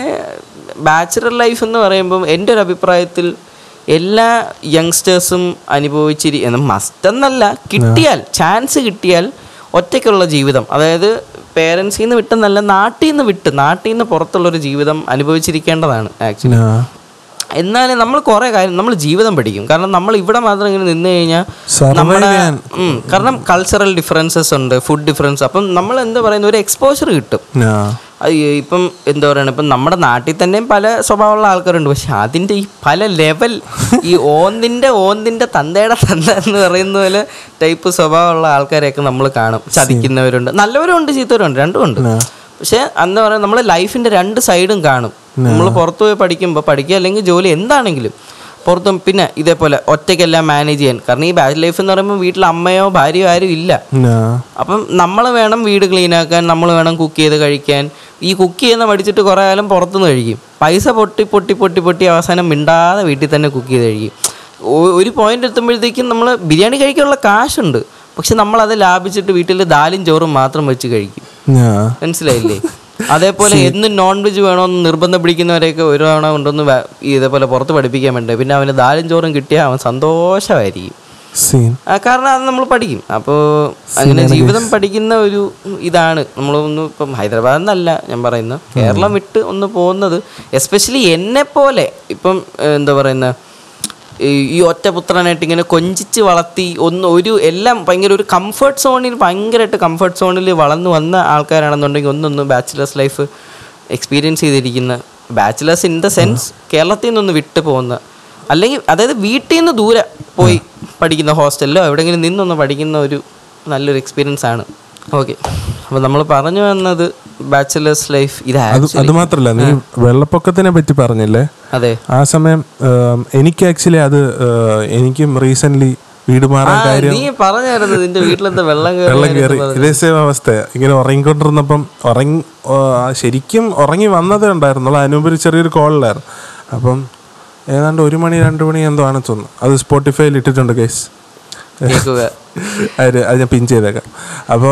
ബാച്ചുലർ ലൈഫ് എന്ന് പറയുമ്പം എൻ്റെ ഒരു അഭിപ്രായത്തിൽ എല്ലാ യങ്സ്റ്റേഴ്സും അനുഭവിച്ചിരി എന്ന് മസ്റ്റെന്നല്ല കിട്ടിയാൽ ചാൻസ് കിട്ടിയാൽ ഒറ്റയ്ക്കുള്ള ജീവിതം അതായത് പേരൻസിൽ നിന്ന് വിട്ടെന്നല്ല നാട്ടിൽ നിന്ന് വിട്ട് നാട്ടിൽ നിന്ന് പുറത്തുള്ളൊരു ജീവിതം അനുഭവിച്ചിരിക്കേണ്ടതാണ് ആക്ച്വലി ആ എന്നാലും നമ്മൾ കുറേ കാര്യം നമ്മൾ ജീവിതം പഠിക്കും കാരണം നമ്മൾ ഇവിടെ മാത്രം ഇങ്ങനെ നിന്ന് കഴിഞ്ഞാൽ Survive നമ്മുടെ ചെയ്യാൻ. ഉം, കാരണം കൾച്ചറൽ ഡിഫറൻസസ് ഉണ്ട് ഫുഡ് ഡിഫറൻസ് അപ്പം നമ്മൾ എന്താ പറയുന്ന ഒരു എക്സ്പോഷർ കിട്ടും ആ അത് ഈ ഇപ്പം എന്താ പറയുക ഇപ്പം നമ്മുടെ നാട്ടിൽ തന്നെയും പല സ്വഭാവമുള്ള ആൾക്കാരുണ്ട് പക്ഷെ അതിൻ്റെ ഈ പല ലെവൽ ഈ ഓന്തിൻ്റെ ഓന്തിൻ്റെ തന്തയുടെ തന്ത എന്ന് പറയുന്ന പോലെ ടൈപ്പ് സ്വഭാവമുള്ള ആൾക്കാരെയൊക്കെ നമ്മൾ കാണും ചതിക്കുന്നവരുണ്ട് നല്ലവരും ഉണ്ട് ചീത്തവരുണ്ട് രണ്ടും ഉണ്ട് പക്ഷെ എന്താ പറയുക നമ്മൾ ലൈഫിൻ്റെ രണ്ട് സൈഡും കാണും നമ്മൾ പുറത്തു പോയി പഠിക്കുമ്പോൾ പഠിക്കുക അല്ലെങ്കിൽ ജോലി എന്താണെങ്കിലും പുറത്തും പിന്നെ ഇതേപോലെ ഒറ്റയ്ക്കെല്ലാം മാനേജ് ചെയ്യാൻ കാരണം ഈ ബാച്ച് ലൈഫ് എന്ന് പറയുമ്പോൾ വീട്ടിൽ അമ്മയോ ഭാര്യയോ ആരും ഇല്ല ആ അപ്പം നമ്മൾ വേണം വീട് ക്ലീൻ ആക്കാൻ നമ്മൾ വേണം കുക്ക് ചെയ്ത് കഴിക്കാൻ ഈ കുക്ക് ചെയ്യുന്ന പഠിച്ചിട്ട് കുറേ കാലം പുറത്തുനിന്ന് കഴിക്കും പൈസ പൊട്ടി പൊട്ടി പൊട്ടി പൊട്ടി അവസാനം മിണ്ടാതെ വീട്ടിൽ തന്നെ കുക്ക് ചെയ്ത് കഴിക്കും ഒ- ഒരു പോയിന്റ് എത്തുമ്പോഴത്തേക്കും നമ്മൾ ബിരിയാണി കഴിക്കാനുള്ള കാശുണ്ട് പക്ഷെ നമ്മളത് ലാഭിച്ചിട്ട് വീട്ടിൽ ദാലും ചോറും മാത്രം വെച്ച് കഴിക്കും ആ മനസ്സിലായില്ലേ അതേപോലെ എന്നും നോൺ വെജ് വേണമെന്ന് നിർബന്ധം പിടിക്കുന്നവരെയൊക്കെ ഒരു തവണ കൊണ്ടൊന്ന് വേ- ഇതേപോലെ പുറത്ത് പഠിപ്പിക്കാൻ വേണ്ടി പിന്നെ അവന് ദാലും ചോറും കിട്ടിയാൽ അവൻ സന്തോഷമായിരിക്കും സീൻ ആ, കാരണം അത് നമ്മൾ പഠിക്കും അപ്പോൾ അങ്ങനെ ജീവിതം പഠിക്കുന്ന ഒരു ഇതാണ് നമ്മളൊന്ന് ഇപ്പം ഹൈദരാബാദ് എന്നല്ല ഞാൻ പറയുന്നത് കേരളം വിട്ട് ഒന്ന് പോകുന്നത് എസ്പെഷ്യലി എന്നെ പോലെ ഇപ്പം ഏഹ്, എന്താ പറയുന്ന ഈ- ഈ ഒറ്റപുത്രനായിട്ട് ഇങ്ങനെ കൊഞ്ചിച്ച് വളർത്തി ഒന്ന് ഒരു എല്ലാം ഭയങ്കര ഒരു കംഫർട്ട് സോണിൽ ഭയങ്കരമായിട്ട് കംഫർട്ട് സോണിൽ വളർന്നു വന്ന ആൾക്കാരാണെന്നുണ്ടെങ്കിൽ ഒന്നൊന്ന് ബാച്ചിലേഴ്സ് ലൈഫ് എക്സ്പീരിയൻസ് ചെയ്തിരിക്കുന്ന ബാച്ചിലേഴ്സ് ഇൻ ദ സെൻസ് കേരളത്തിൽ നിന്നൊന്ന് വിട്ടു പോകുന്ന അല്ലെങ്കിൽ അതായത് വീട്ടിൽ നിന്ന് ദൂരെ പോയി പഠിക്കുന്ന ഹോസ്റ്റലിലോ എവിടെയെങ്കിലും നിന്നൊന്ന് പഠിക്കുന്ന ഒരു നല്ലൊരു എക്സ്പീരിയൻസ് ആണ് ഓക്കെ അപ്പോൾ നമ്മൾ പറഞ്ഞു വന്നത് ബാച്ചിലേഴ്സ് ലൈഫ് അത് ഇതായിരുന്നു അത് മാത്രല്ല നീ വെള്ളപ്പൊക്കത്തിനെ പറ്റി പറഞ്ഞില്ലേ അതെ ആ സമയം ഏം, എനിക്ക് ആക്ച്വലി അത് ഏഹ്, എനിക്കും റീസെന്റ് വീട് ആ മാറാൻ കാര്യം നീ പറഞ്ഞായിരുന്നു നിന്റെ വീട്ടിലെന്താ വെള്ളം വെള്ളം കയറി കയറി ഇതേ സെയിം അവസ്ഥ ഇങ്ങനെ ഉറങ്ങിക്കൊണ്ടിരുന്നപ്പം ഉറങ്ങി ഓ, ആ, ശരിക്കും ഉറങ്ങി വന്നതേ ഉണ്ടായിരുന്നുള്ളൂ അതിനുമുമ്പ് ഒരു ചെറിയൊരു കോളിലായിരുന്നു അപ്പം ഏതാണ്ട് ഒരു മണി രണ്ട് മണി എന്തോ ആണ് തോന്നുന്നു അത് സ്പോട്ടിഫൈയിൽ ഇട്ടിട്ടുണ്ട് കേസ് കേൾക്കുക അത് അത് ഞാൻ പിൻ ചെയ്തേക്കാം അപ്പോൾ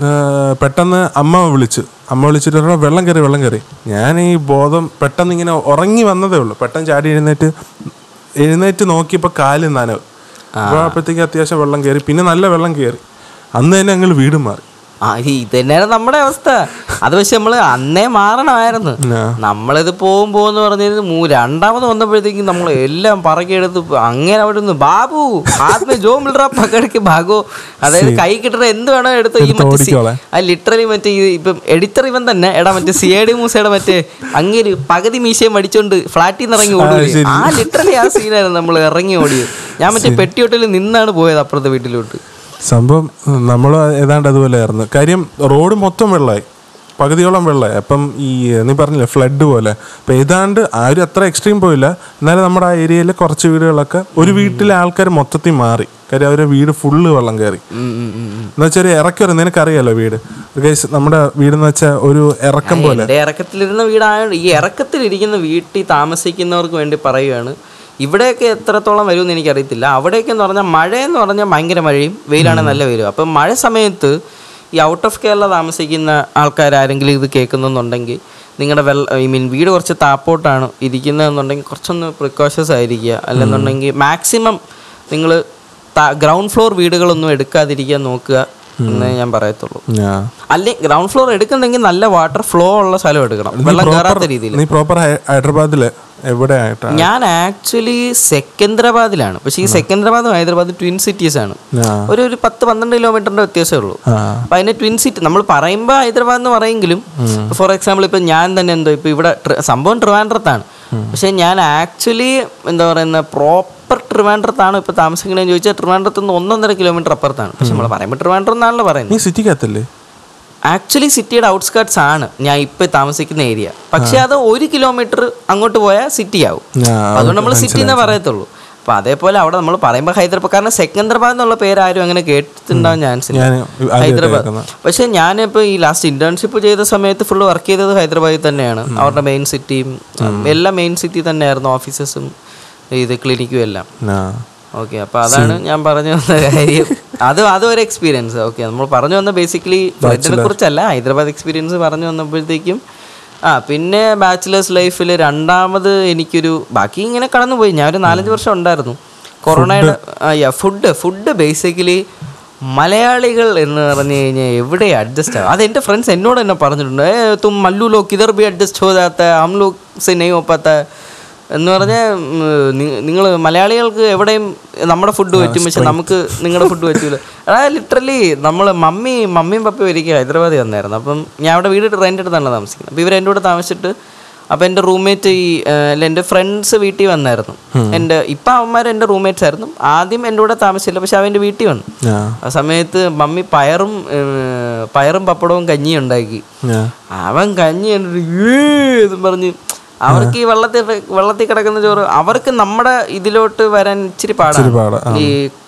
പെട്ടെന്ന് അമ്മ വിളിച്ചു അമ്മ വിളിച്ചിട്ട് പറഞ്ഞു വെള്ളം കയറി വെള്ളം കയറി ഞാൻ ഈ ബോധം പെട്ടെന്ന് ഇങ്ങനെ ഉറങ്ങി വന്നതേ ഉള്ളൂ പെട്ടെന്ന് ചാടി എഴുന്നേറ്റ് എഴുന്നേറ്റ് നോക്കിയപ്പോൾ കാല് നനവ് അപ്പോൾ അപ്പോഴത്തേക്ക് അത്യാവശ്യം വെള്ളം കയറി പിന്നെ നല്ല വെള്ളം കയറി അന്ന് തന്നെ ഞങ്ങൾ വീട് മാറി ആ ഇത് തന്നെയാണ് നമ്മുടെ അവസ്ഥ അത് പക്ഷെ നമ്മള് അന്നേ മാറണമായിരുന്നു ആ. നമ്മളിത് പോകും പോകുന്ന പറഞ്ഞത് മൂ രണ്ടാമത് വന്നപ്പോഴത്തേക്കും നമ്മൾ എല്ലാം പറക്കിയെടുത്ത് അങ്ങനെ അവിടെ നിന്ന് ബാബു ആദ്യമേ ജോ മിൽറ പക്കടക്ക് ഭാഗോ അതായത് കൈ കിട്ടുന്ന എന്ത് വേണോ എടുത്ത് ഈ എടുത്ത് മറ്റേ സി- ഓടിക്കോളെ. ആ ലിറ്ററലി മറ്റേ ഈ ഇപ്പം എഡിറ്റർ ഇവൻ തന്നെ എടാ മറ്റേ സി ഐ ഡി മൂസയുടെ മറ്റേ അങ്ങേര് പകുതി മീശയും അടിച്ചോണ്ട് ഫ്ലാറ്റിൽ നിന്ന് ഇറങ്ങി ഓടി ശരി. ആ ലിറ്ററലി ആ സീനായിരുന്നു നമ്മൾ ഇറങ്ങി ഓടിയത് ഞാൻ മറ്റേ പെട്ടിയൊട്ടിൽ നിന്നാണ് പോയത് അപ്പുറത്തെ വീട്ടിലോട്ട് സംഭവം നമ്മൾ ഏതാണ്ട് അതുപോലെയായിരുന്നു കാര്യം റോഡ് മൊത്തം വെള്ളമായി പകുതിയോളം വെള്ളമായി അപ്പം ഈ നീ പറഞ്ഞില്ലേ ഫ്ലഡ് പോലെ അപ്പം ഏതാണ്ട് ആരും അത്ര എക്സ്ട്രീം പോയില്ല എന്നാലും നമ്മുടെ ആ ഏരിയയിൽ കുറച്ച് വീടുകളൊക്കെ ഒരു വീട്ടിലെ ആൾക്കാർ മൊത്തത്തിൽ മാറി കാര്യം അവരുടെ വീട് ഫുള്ള് വെള്ളം കയറി ഉം, ഉം, ഉം, ഉം. എന്ന് വെച്ചാൽ ഒരു ഇറക്കി വരും നിനക്കറിയാലോ വീട് ഗൈസ് നമ്മുടെ വീടെന്ന് വെച്ചാൽ ഒരു ഇറക്കം പോലെ എന്റെ ഇറക്കത്തിലിരുന്ന വീടായോണ്ട് ഈ ഇറക്കത്തിലിരിക്കുന്ന വീട്ടിൽ താമസിക്കുന്നവർക്ക് വേണ്ടി പറയുകയാണ് ഇവിടെയൊക്കെ എത്രത്തോളം വരുമെന്ന് എനിക്കറിയത്തില്ല അവിടെയൊക്കെ എന്ന് പറഞ്ഞാൽ മഴയെന്ന് പറഞ്ഞാൽ ഭയങ്കര മഴയും വെയിലാണെങ്കിൽ നല്ല വെയിലും അപ്പം മഴ സമയത്ത് ഈ ഔട്ട് ഓഫ് കേരള താമസിക്കുന്ന ആൾക്കാരാരെങ്കിലും ഇത് കേൾക്കുന്നുണ്ടെങ്കിൽ നിങ്ങളുടെ വെള്ള ഐ മീൻ വീട് കുറച്ച് താപ്പോട്ടാണ് ഇരിക്കുന്നതെന്നുണ്ടെങ്കിൽ കുറച്ചൊന്ന് പ്രിക്കോഷൻസ് ആയിരിക്കുക അല്ലെന്നുണ്ടെങ്കിൽ മാക്സിമം നിങ്ങൾ ഗ്രൗണ്ട് ഫ്ലോർ വീടുകളൊന്നും എടുക്കാതിരിക്കാൻ നോക്കുക എന്നേ ഞാൻ പറയത്തുള്ളൂ ആ. അല്ലെ ഗ്രൗണ്ട് ഫ്ലോർ എടുക്കുന്നെങ്കിൽ നല്ല വാട്ടർ ഫ്ലോ ഉള്ള സ്ഥലം എടുക്കണം വെള്ളം കയറാത്ത രീതിയിൽ നീ പ്രോപ്പർ ഹൈദരാബാദില് എവിടെ ആയിട്ടാണ് ഞാൻ ആക്ച്വലി സെക്കന്ദരാബാദിലാണ് പക്ഷേ ഈ സെക്കന്ദരാബാദും ഹൈദരാബാദും ട്വിൻ സിറ്റീസ് ആണ് ആ. ഒരു ഒരു പത്ത് പന്ത്രണ്ട് കിലോമീറ്ററിന്റെ വ്യത്യാസമേ ഉള്ളൂ ആ അപ്പൊ അതിന്റെ ട്വിൻ സിറ്റി നമ്മൾ പറയുമ്പോൾ ഹൈദരാബാദ് എന്ന് പറയെങ്കിലും ഫോർ എക്സാമ്പിൾ ഇപ്പൊ ഞാൻ തന്നെ എന്തോ ഇപ്പൊ ഇവിടെ ട്രി- സംഭവം ട്രിവാൻഡ്രത്താണ് പക്ഷെ ഞാൻ ആക്ച്വലി എന്താ പറയുന്ന പ്രോപ്പർ ട്രിവാൻഡ്രത്താണ് ഇപ്പൊ താമസിക്കണേന്ന് ചോദിച്ചാൽ ട്രിവാൻഡ്രത്ത് നിന്ന് ഒന്നൊന്നര കിലോമീറ്റർ അപ്പുറത്താണ് പക്ഷെ നമ്മൾ പറയുമ്പോൾ ട്രിവാൻഡ്രം എന്നാണല്ലോ പറയുന്നത് നീ സിറ്റിക്കകത്തല്ലേ ആക്ച്വലി സിറ്റിയുടെ ഔട്ട്സ്കേർട്സ് ആണ് ഞാൻ ഇപ്പൊ താമസിക്കുന്ന ഏരിയ പക്ഷെ അത് ഒരു കിലോമീറ്റർ അങ്ങോട്ട് പോയാൽ സിറ്റി ആവും ആ, അപ്പൊ അതുകൊണ്ട് നമ്മൾ സിറ്റി എന്നേ പറയത്തുള്ളൂ അപ്പൊ അതേപോലെ അവിടെ നമ്മൾ പറയുമ്പോൾ ഹൈദരാബാദ് കാരണം സെക്കന്ദരാബാദ് എന്നുള്ള പേര് ആരും അങ്ങനെ കേട്ടിട്ടുണ്ടാവാൻ ചാൻസ് ഇല്ല ഞാൻ ഹൈദരാബാദ് പക്ഷെ ഞാനിപ്പോൾ ഈ ലാസ്റ്റ് ഇന്റേൺഷിപ്പ് ചെയ്ത സമയത്ത് ഫുള്ള് വർക്ക് ചെയ്തത് ഹൈദരാബാദിൽ തന്നെയാണ് അവരുടെ മെയിൻ സിറ്റിയും എല്ലാം മെയിൻ സിറ്റി തന്നെയായിരുന്നു ഓഫീസസും ഇത് ക്ലിനിക്കും എല്ലാം ആ ഓക്കെ അപ്പൊ അതാണ് ഞാൻ പറഞ്ഞു വന്ന കാര്യം അത് അതും ഒരു എക്സ്പീരിയൻസ് ഓക്കെ നമ്മൾ പറഞ്ഞു വന്ന ബേസിക്കലി ഫ്ലഡിനെ കുറിച്ചല്ല ഹൈദരാബാദ് എക്സ്പീരിയൻസ് പറഞ്ഞു വന്നപ്പോഴത്തേക്കും ആ പിന്നെ ബാച്ചിലേഴ്സ് ലൈഫിൽ രണ്ടാമത് എനിക്കൊരു ബാക്കി ഇങ്ങനെ കടന്നുപോയി ഞാൻ ഒരു നാലഞ്ച് വർഷം ഉണ്ടായിരുന്നു കൊറോണയുടെ ഫുഡ് ഫുഡ് ബേസിക്കലി മലയാളികൾ എന്ന് പറഞ്ഞു കഴിഞ്ഞാൽ എവിടെ അഡ്ജസ്റ്റ് ആവും അത് എൻ്റെ ഫ്രണ്ട്സ് എന്നോട് തന്നെ പറഞ്ഞിട്ടുണ്ട് ഏ തും മല്ലു ലോ കിതർ ബി അഡ്ജസ്റ്റ് ഹോ ജാത്ത ഹം ലോഗ് സെ നെയ് ഹോ പാത്ത എന്ന് പറഞ്ഞാൽ നിങ്ങൾ മലയാളികൾക്ക് എവിടെയും നമ്മുടെ ഫുഡ് പറ്റും പക്ഷെ നമുക്ക് നിങ്ങളുടെ ഫുഡ് പറ്റൂല അതായത് ലിറ്ററലി നമ്മൾ മമ്മി മമ്മിയും പപ്പയും ഒരിക്കൽ ഹൈദരാബാദിൽ വന്നായിരുന്നു അപ്പം ഞാൻ അവിടെ വീട് റെൻ്റ് എടുത്താണ് താമസിക്കുന്നത് അപ്പോൾ ഇവർ എൻ്റെ കൂടെ താമസിച്ചിട്ട് അപ്പോൾ എൻ്റെ റൂംമേറ്റ് ഈ ആ, അല്ല എൻ്റെ ഫ്രണ്ട്സ് വീട്ടിൽ വന്നായിരുന്നു എൻ്റെ ഇപ്പം അവന്മാർ എൻ്റെ റൂംമേറ്റ്സ് ആയിരുന്നു ആദ്യം എൻ്റെ കൂടെ താമസിച്ചില്ല പക്ഷെ അവൻ്റെ വീട്ടിൽ വന്നു ആ ആ സമയത്ത് മമ്മി പയറും ഏ, പയറും പപ്പടവും കഞ്ഞിയും ഉണ്ടാക്കി ആ അവൻ കഞ്ഞി കണ്ടിട്ട് "ഏ" എന്നും പറഞ്ഞ് അവർക്ക് ഈ വെള്ളത്തിൽ വെള്ളത്തിൽ കിടക്കുന്ന ചോറ് അവർക്ക് നമ്മുടെ ഇതിലോട്ട് വരാൻ ഇച്ചിരി പാടാണ് പാടാ, ഈ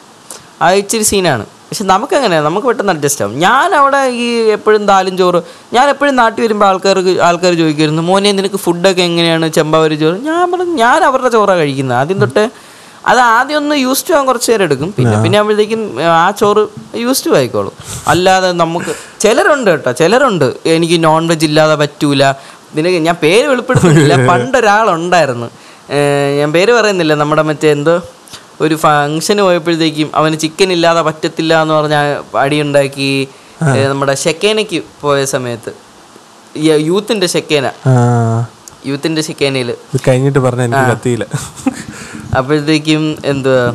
ആ ഇച്ചിരി സീനാണ് പക്ഷെ നമുക്ക് അങ്ങനെ നമുക്ക് പെട്ടെന്ന് അഡ്ജസ്റ്റ് ആവും ഞാൻ അവിടെ ഈ എപ്പോഴും ദാലും ചോറ് ഞാൻ എപ്പോഴും നാട്ടിൽ വരുമ്പോൾ ആൾക്കാർക്ക് ആൾക്കാർ ചോദിക്കുമായിരുന്നു മോനെ നിനക്ക് ഫുഡൊക്കെ എങ്ങനെയാണ് ചെമ്പാവരി ചോറ് ഞാൻ പറഞ്ഞു ഞാൻ അവരുടെ ചോറാണ് കഴിക്കുന്നത് ആദ്യം തൊട്ട് അത് ആദ്യം ഒന്ന് യൂസ് ടു ആകാൻ കുറച്ച് നേരം എടുക്കും പിന്നെ പിന്നെ ആകുമ്പോഴത്തേക്കും ആ ചോറ് യൂസ് ടു ആയിക്കോളും അല്ലാതെ നമുക്ക് ചിലരുണ്ട് കേട്ടോ ചിലരുണ്ട് എനിക്ക് നോൺ വെജ് ഇല്ലാതെ പറ്റൂല നിനക്ക് ഞാൻ പേര് വെളിപ്പെടുത്തുന്നില്ല പണ്ടൊരാളുണ്ടായിരുന്നു ഏർ ഞാൻ പേര് പറയുന്നില്ല നമ്മുടെ മറ്റേ എന്തോ ഒരു ഫങ്ഷന് പോയപ്പോഴത്തേക്കും അവന് ചിക്കൻ ഇല്ലാതെ പറ്റത്തില്ല എന്ന് പറഞ്ഞ അടിയുണ്ടാക്കി ഏർ നമ്മുടെ ഷെക്കേനയ്ക്ക് പോയ സമയത്ത് ഈ യൂത്തിൻ്റെ ഷെക്കേന ആ യൂത്തിൻ്റെ ഷെക്കേനയിൽ ഇത് കഴിഞ്ഞിട്ട് പറഞ്ഞ എനിക്ക് കത്തിയില്ല അപ്പോഴത്തേക്കും എന്തുവാ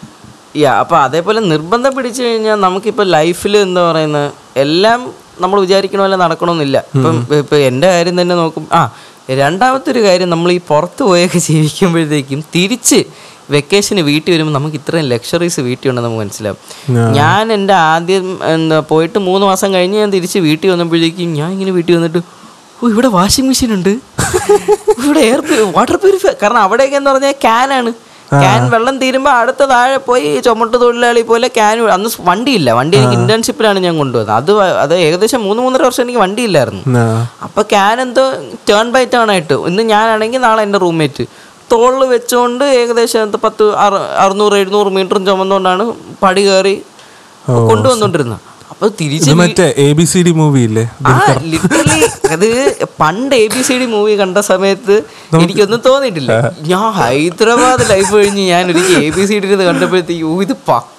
യാ അപ്പോൾ അതേപോലെ നിർബന്ധം പിടിച്ചു കഴിഞ്ഞാൽ നമുക്കിപ്പോൾ ലൈഫിൽ എന്താ പറയുന്നത് എല്ലാം നമ്മൾ വിചാരിക്കണ പോലെ നടക്കണമെന്നില്ല ഇപ്പം ഇപ്പം എൻ്റെ കാര്യം തന്നെ നോക്കും ആ രണ്ടാമത്തെ ഒരു കാര്യം നമ്മൾ ഈ പുറത്ത് പോയൊക്കെ ജീവിക്കുമ്പോഴത്തേക്കും തിരിച്ച് വെക്കേഷന് വീട്ടിൽ വരുമ്പോൾ നമുക്ക് ഇത്രയും ലക്ഷറീസ് വീട്ടിൽ ഉണ്ടെന്ന് നമുക്ക് മനസ്സിലാവും ഞാൻ എൻ്റെ ആദ്യം എന്താ പോയിട്ട് മൂന്ന് മാസം കഴിഞ്ഞ് ഞാൻ തിരിച്ച് വീട്ടിൽ വന്നപ്പോഴേക്കും ഞാൻ ഇങ്ങനെ വീട്ടിൽ വന്നിട്ട് ഓ ഇവിടെ വാഷിംഗ് മെഷീൻ ഉണ്ട് ഇവിടെ എയർ വാട്ടർ പ്യൂരിഫൈ കാരണം അവിടെയൊക്കെ എന്ന് പറഞ്ഞാൽ ക്യാനാണ് ക്യാൻ വെള്ളം തീരുമ്പോൾ അടുത്ത താഴെ പോയി ചുമട്ട് തൊഴിലാളി പോലെ ക്യാൻ അന്ന് വണ്ടിയില്ല വണ്ടി എനിക്ക് ഇന്റേൺഷിപ്പിലാണ് ഞാൻ കൊണ്ടുവന്നത് അത് വ- അത് ഏകദേശം മൂന്ന് മൂന്നര വർഷം എനിക്ക് വണ്ടിയില്ലായിരുന്നു ആ അപ്പൊ ക്യാൻ എന്തോ ടേൺ ബൈ ടേൺ ആയിട്ട് ഇന്ന് ഞാനാണെങ്കിൽ നാളെ എൻ്റെ റൂംമേറ്റ് തോളിൽ വെച്ചുകൊണ്ട് ഏകദേശം എന്ത് പത്ത് അറു- അറുന്നൂറ് എഴുന്നൂറ് മീറ്ററും ചുമന്നുകൊണ്ടാണ് പടി കയറി കൊണ്ടുവന്നുകൊണ്ടിരുന്നത് അപ്പോൾ തിരിച്ച് ഇത് മറ്റേ A B C D movie ഇല്ലേ ആ ലിറ്ററലി അത് പണ്ട് A B C D movie കണ്ട സമയത്ത് എനിക്കൊന്നും തോന്നിയിട്ടില്ല ഞാൻ ഹൈദരാബാദ് ലൈഫ് കഴിഞ്ഞ് ഞാൻ ഒരിക്കൽ എ ബി സി ഡി കണ്ടപ്പോഴത്തേക്ക് "ഓ, ഇത് പക്ക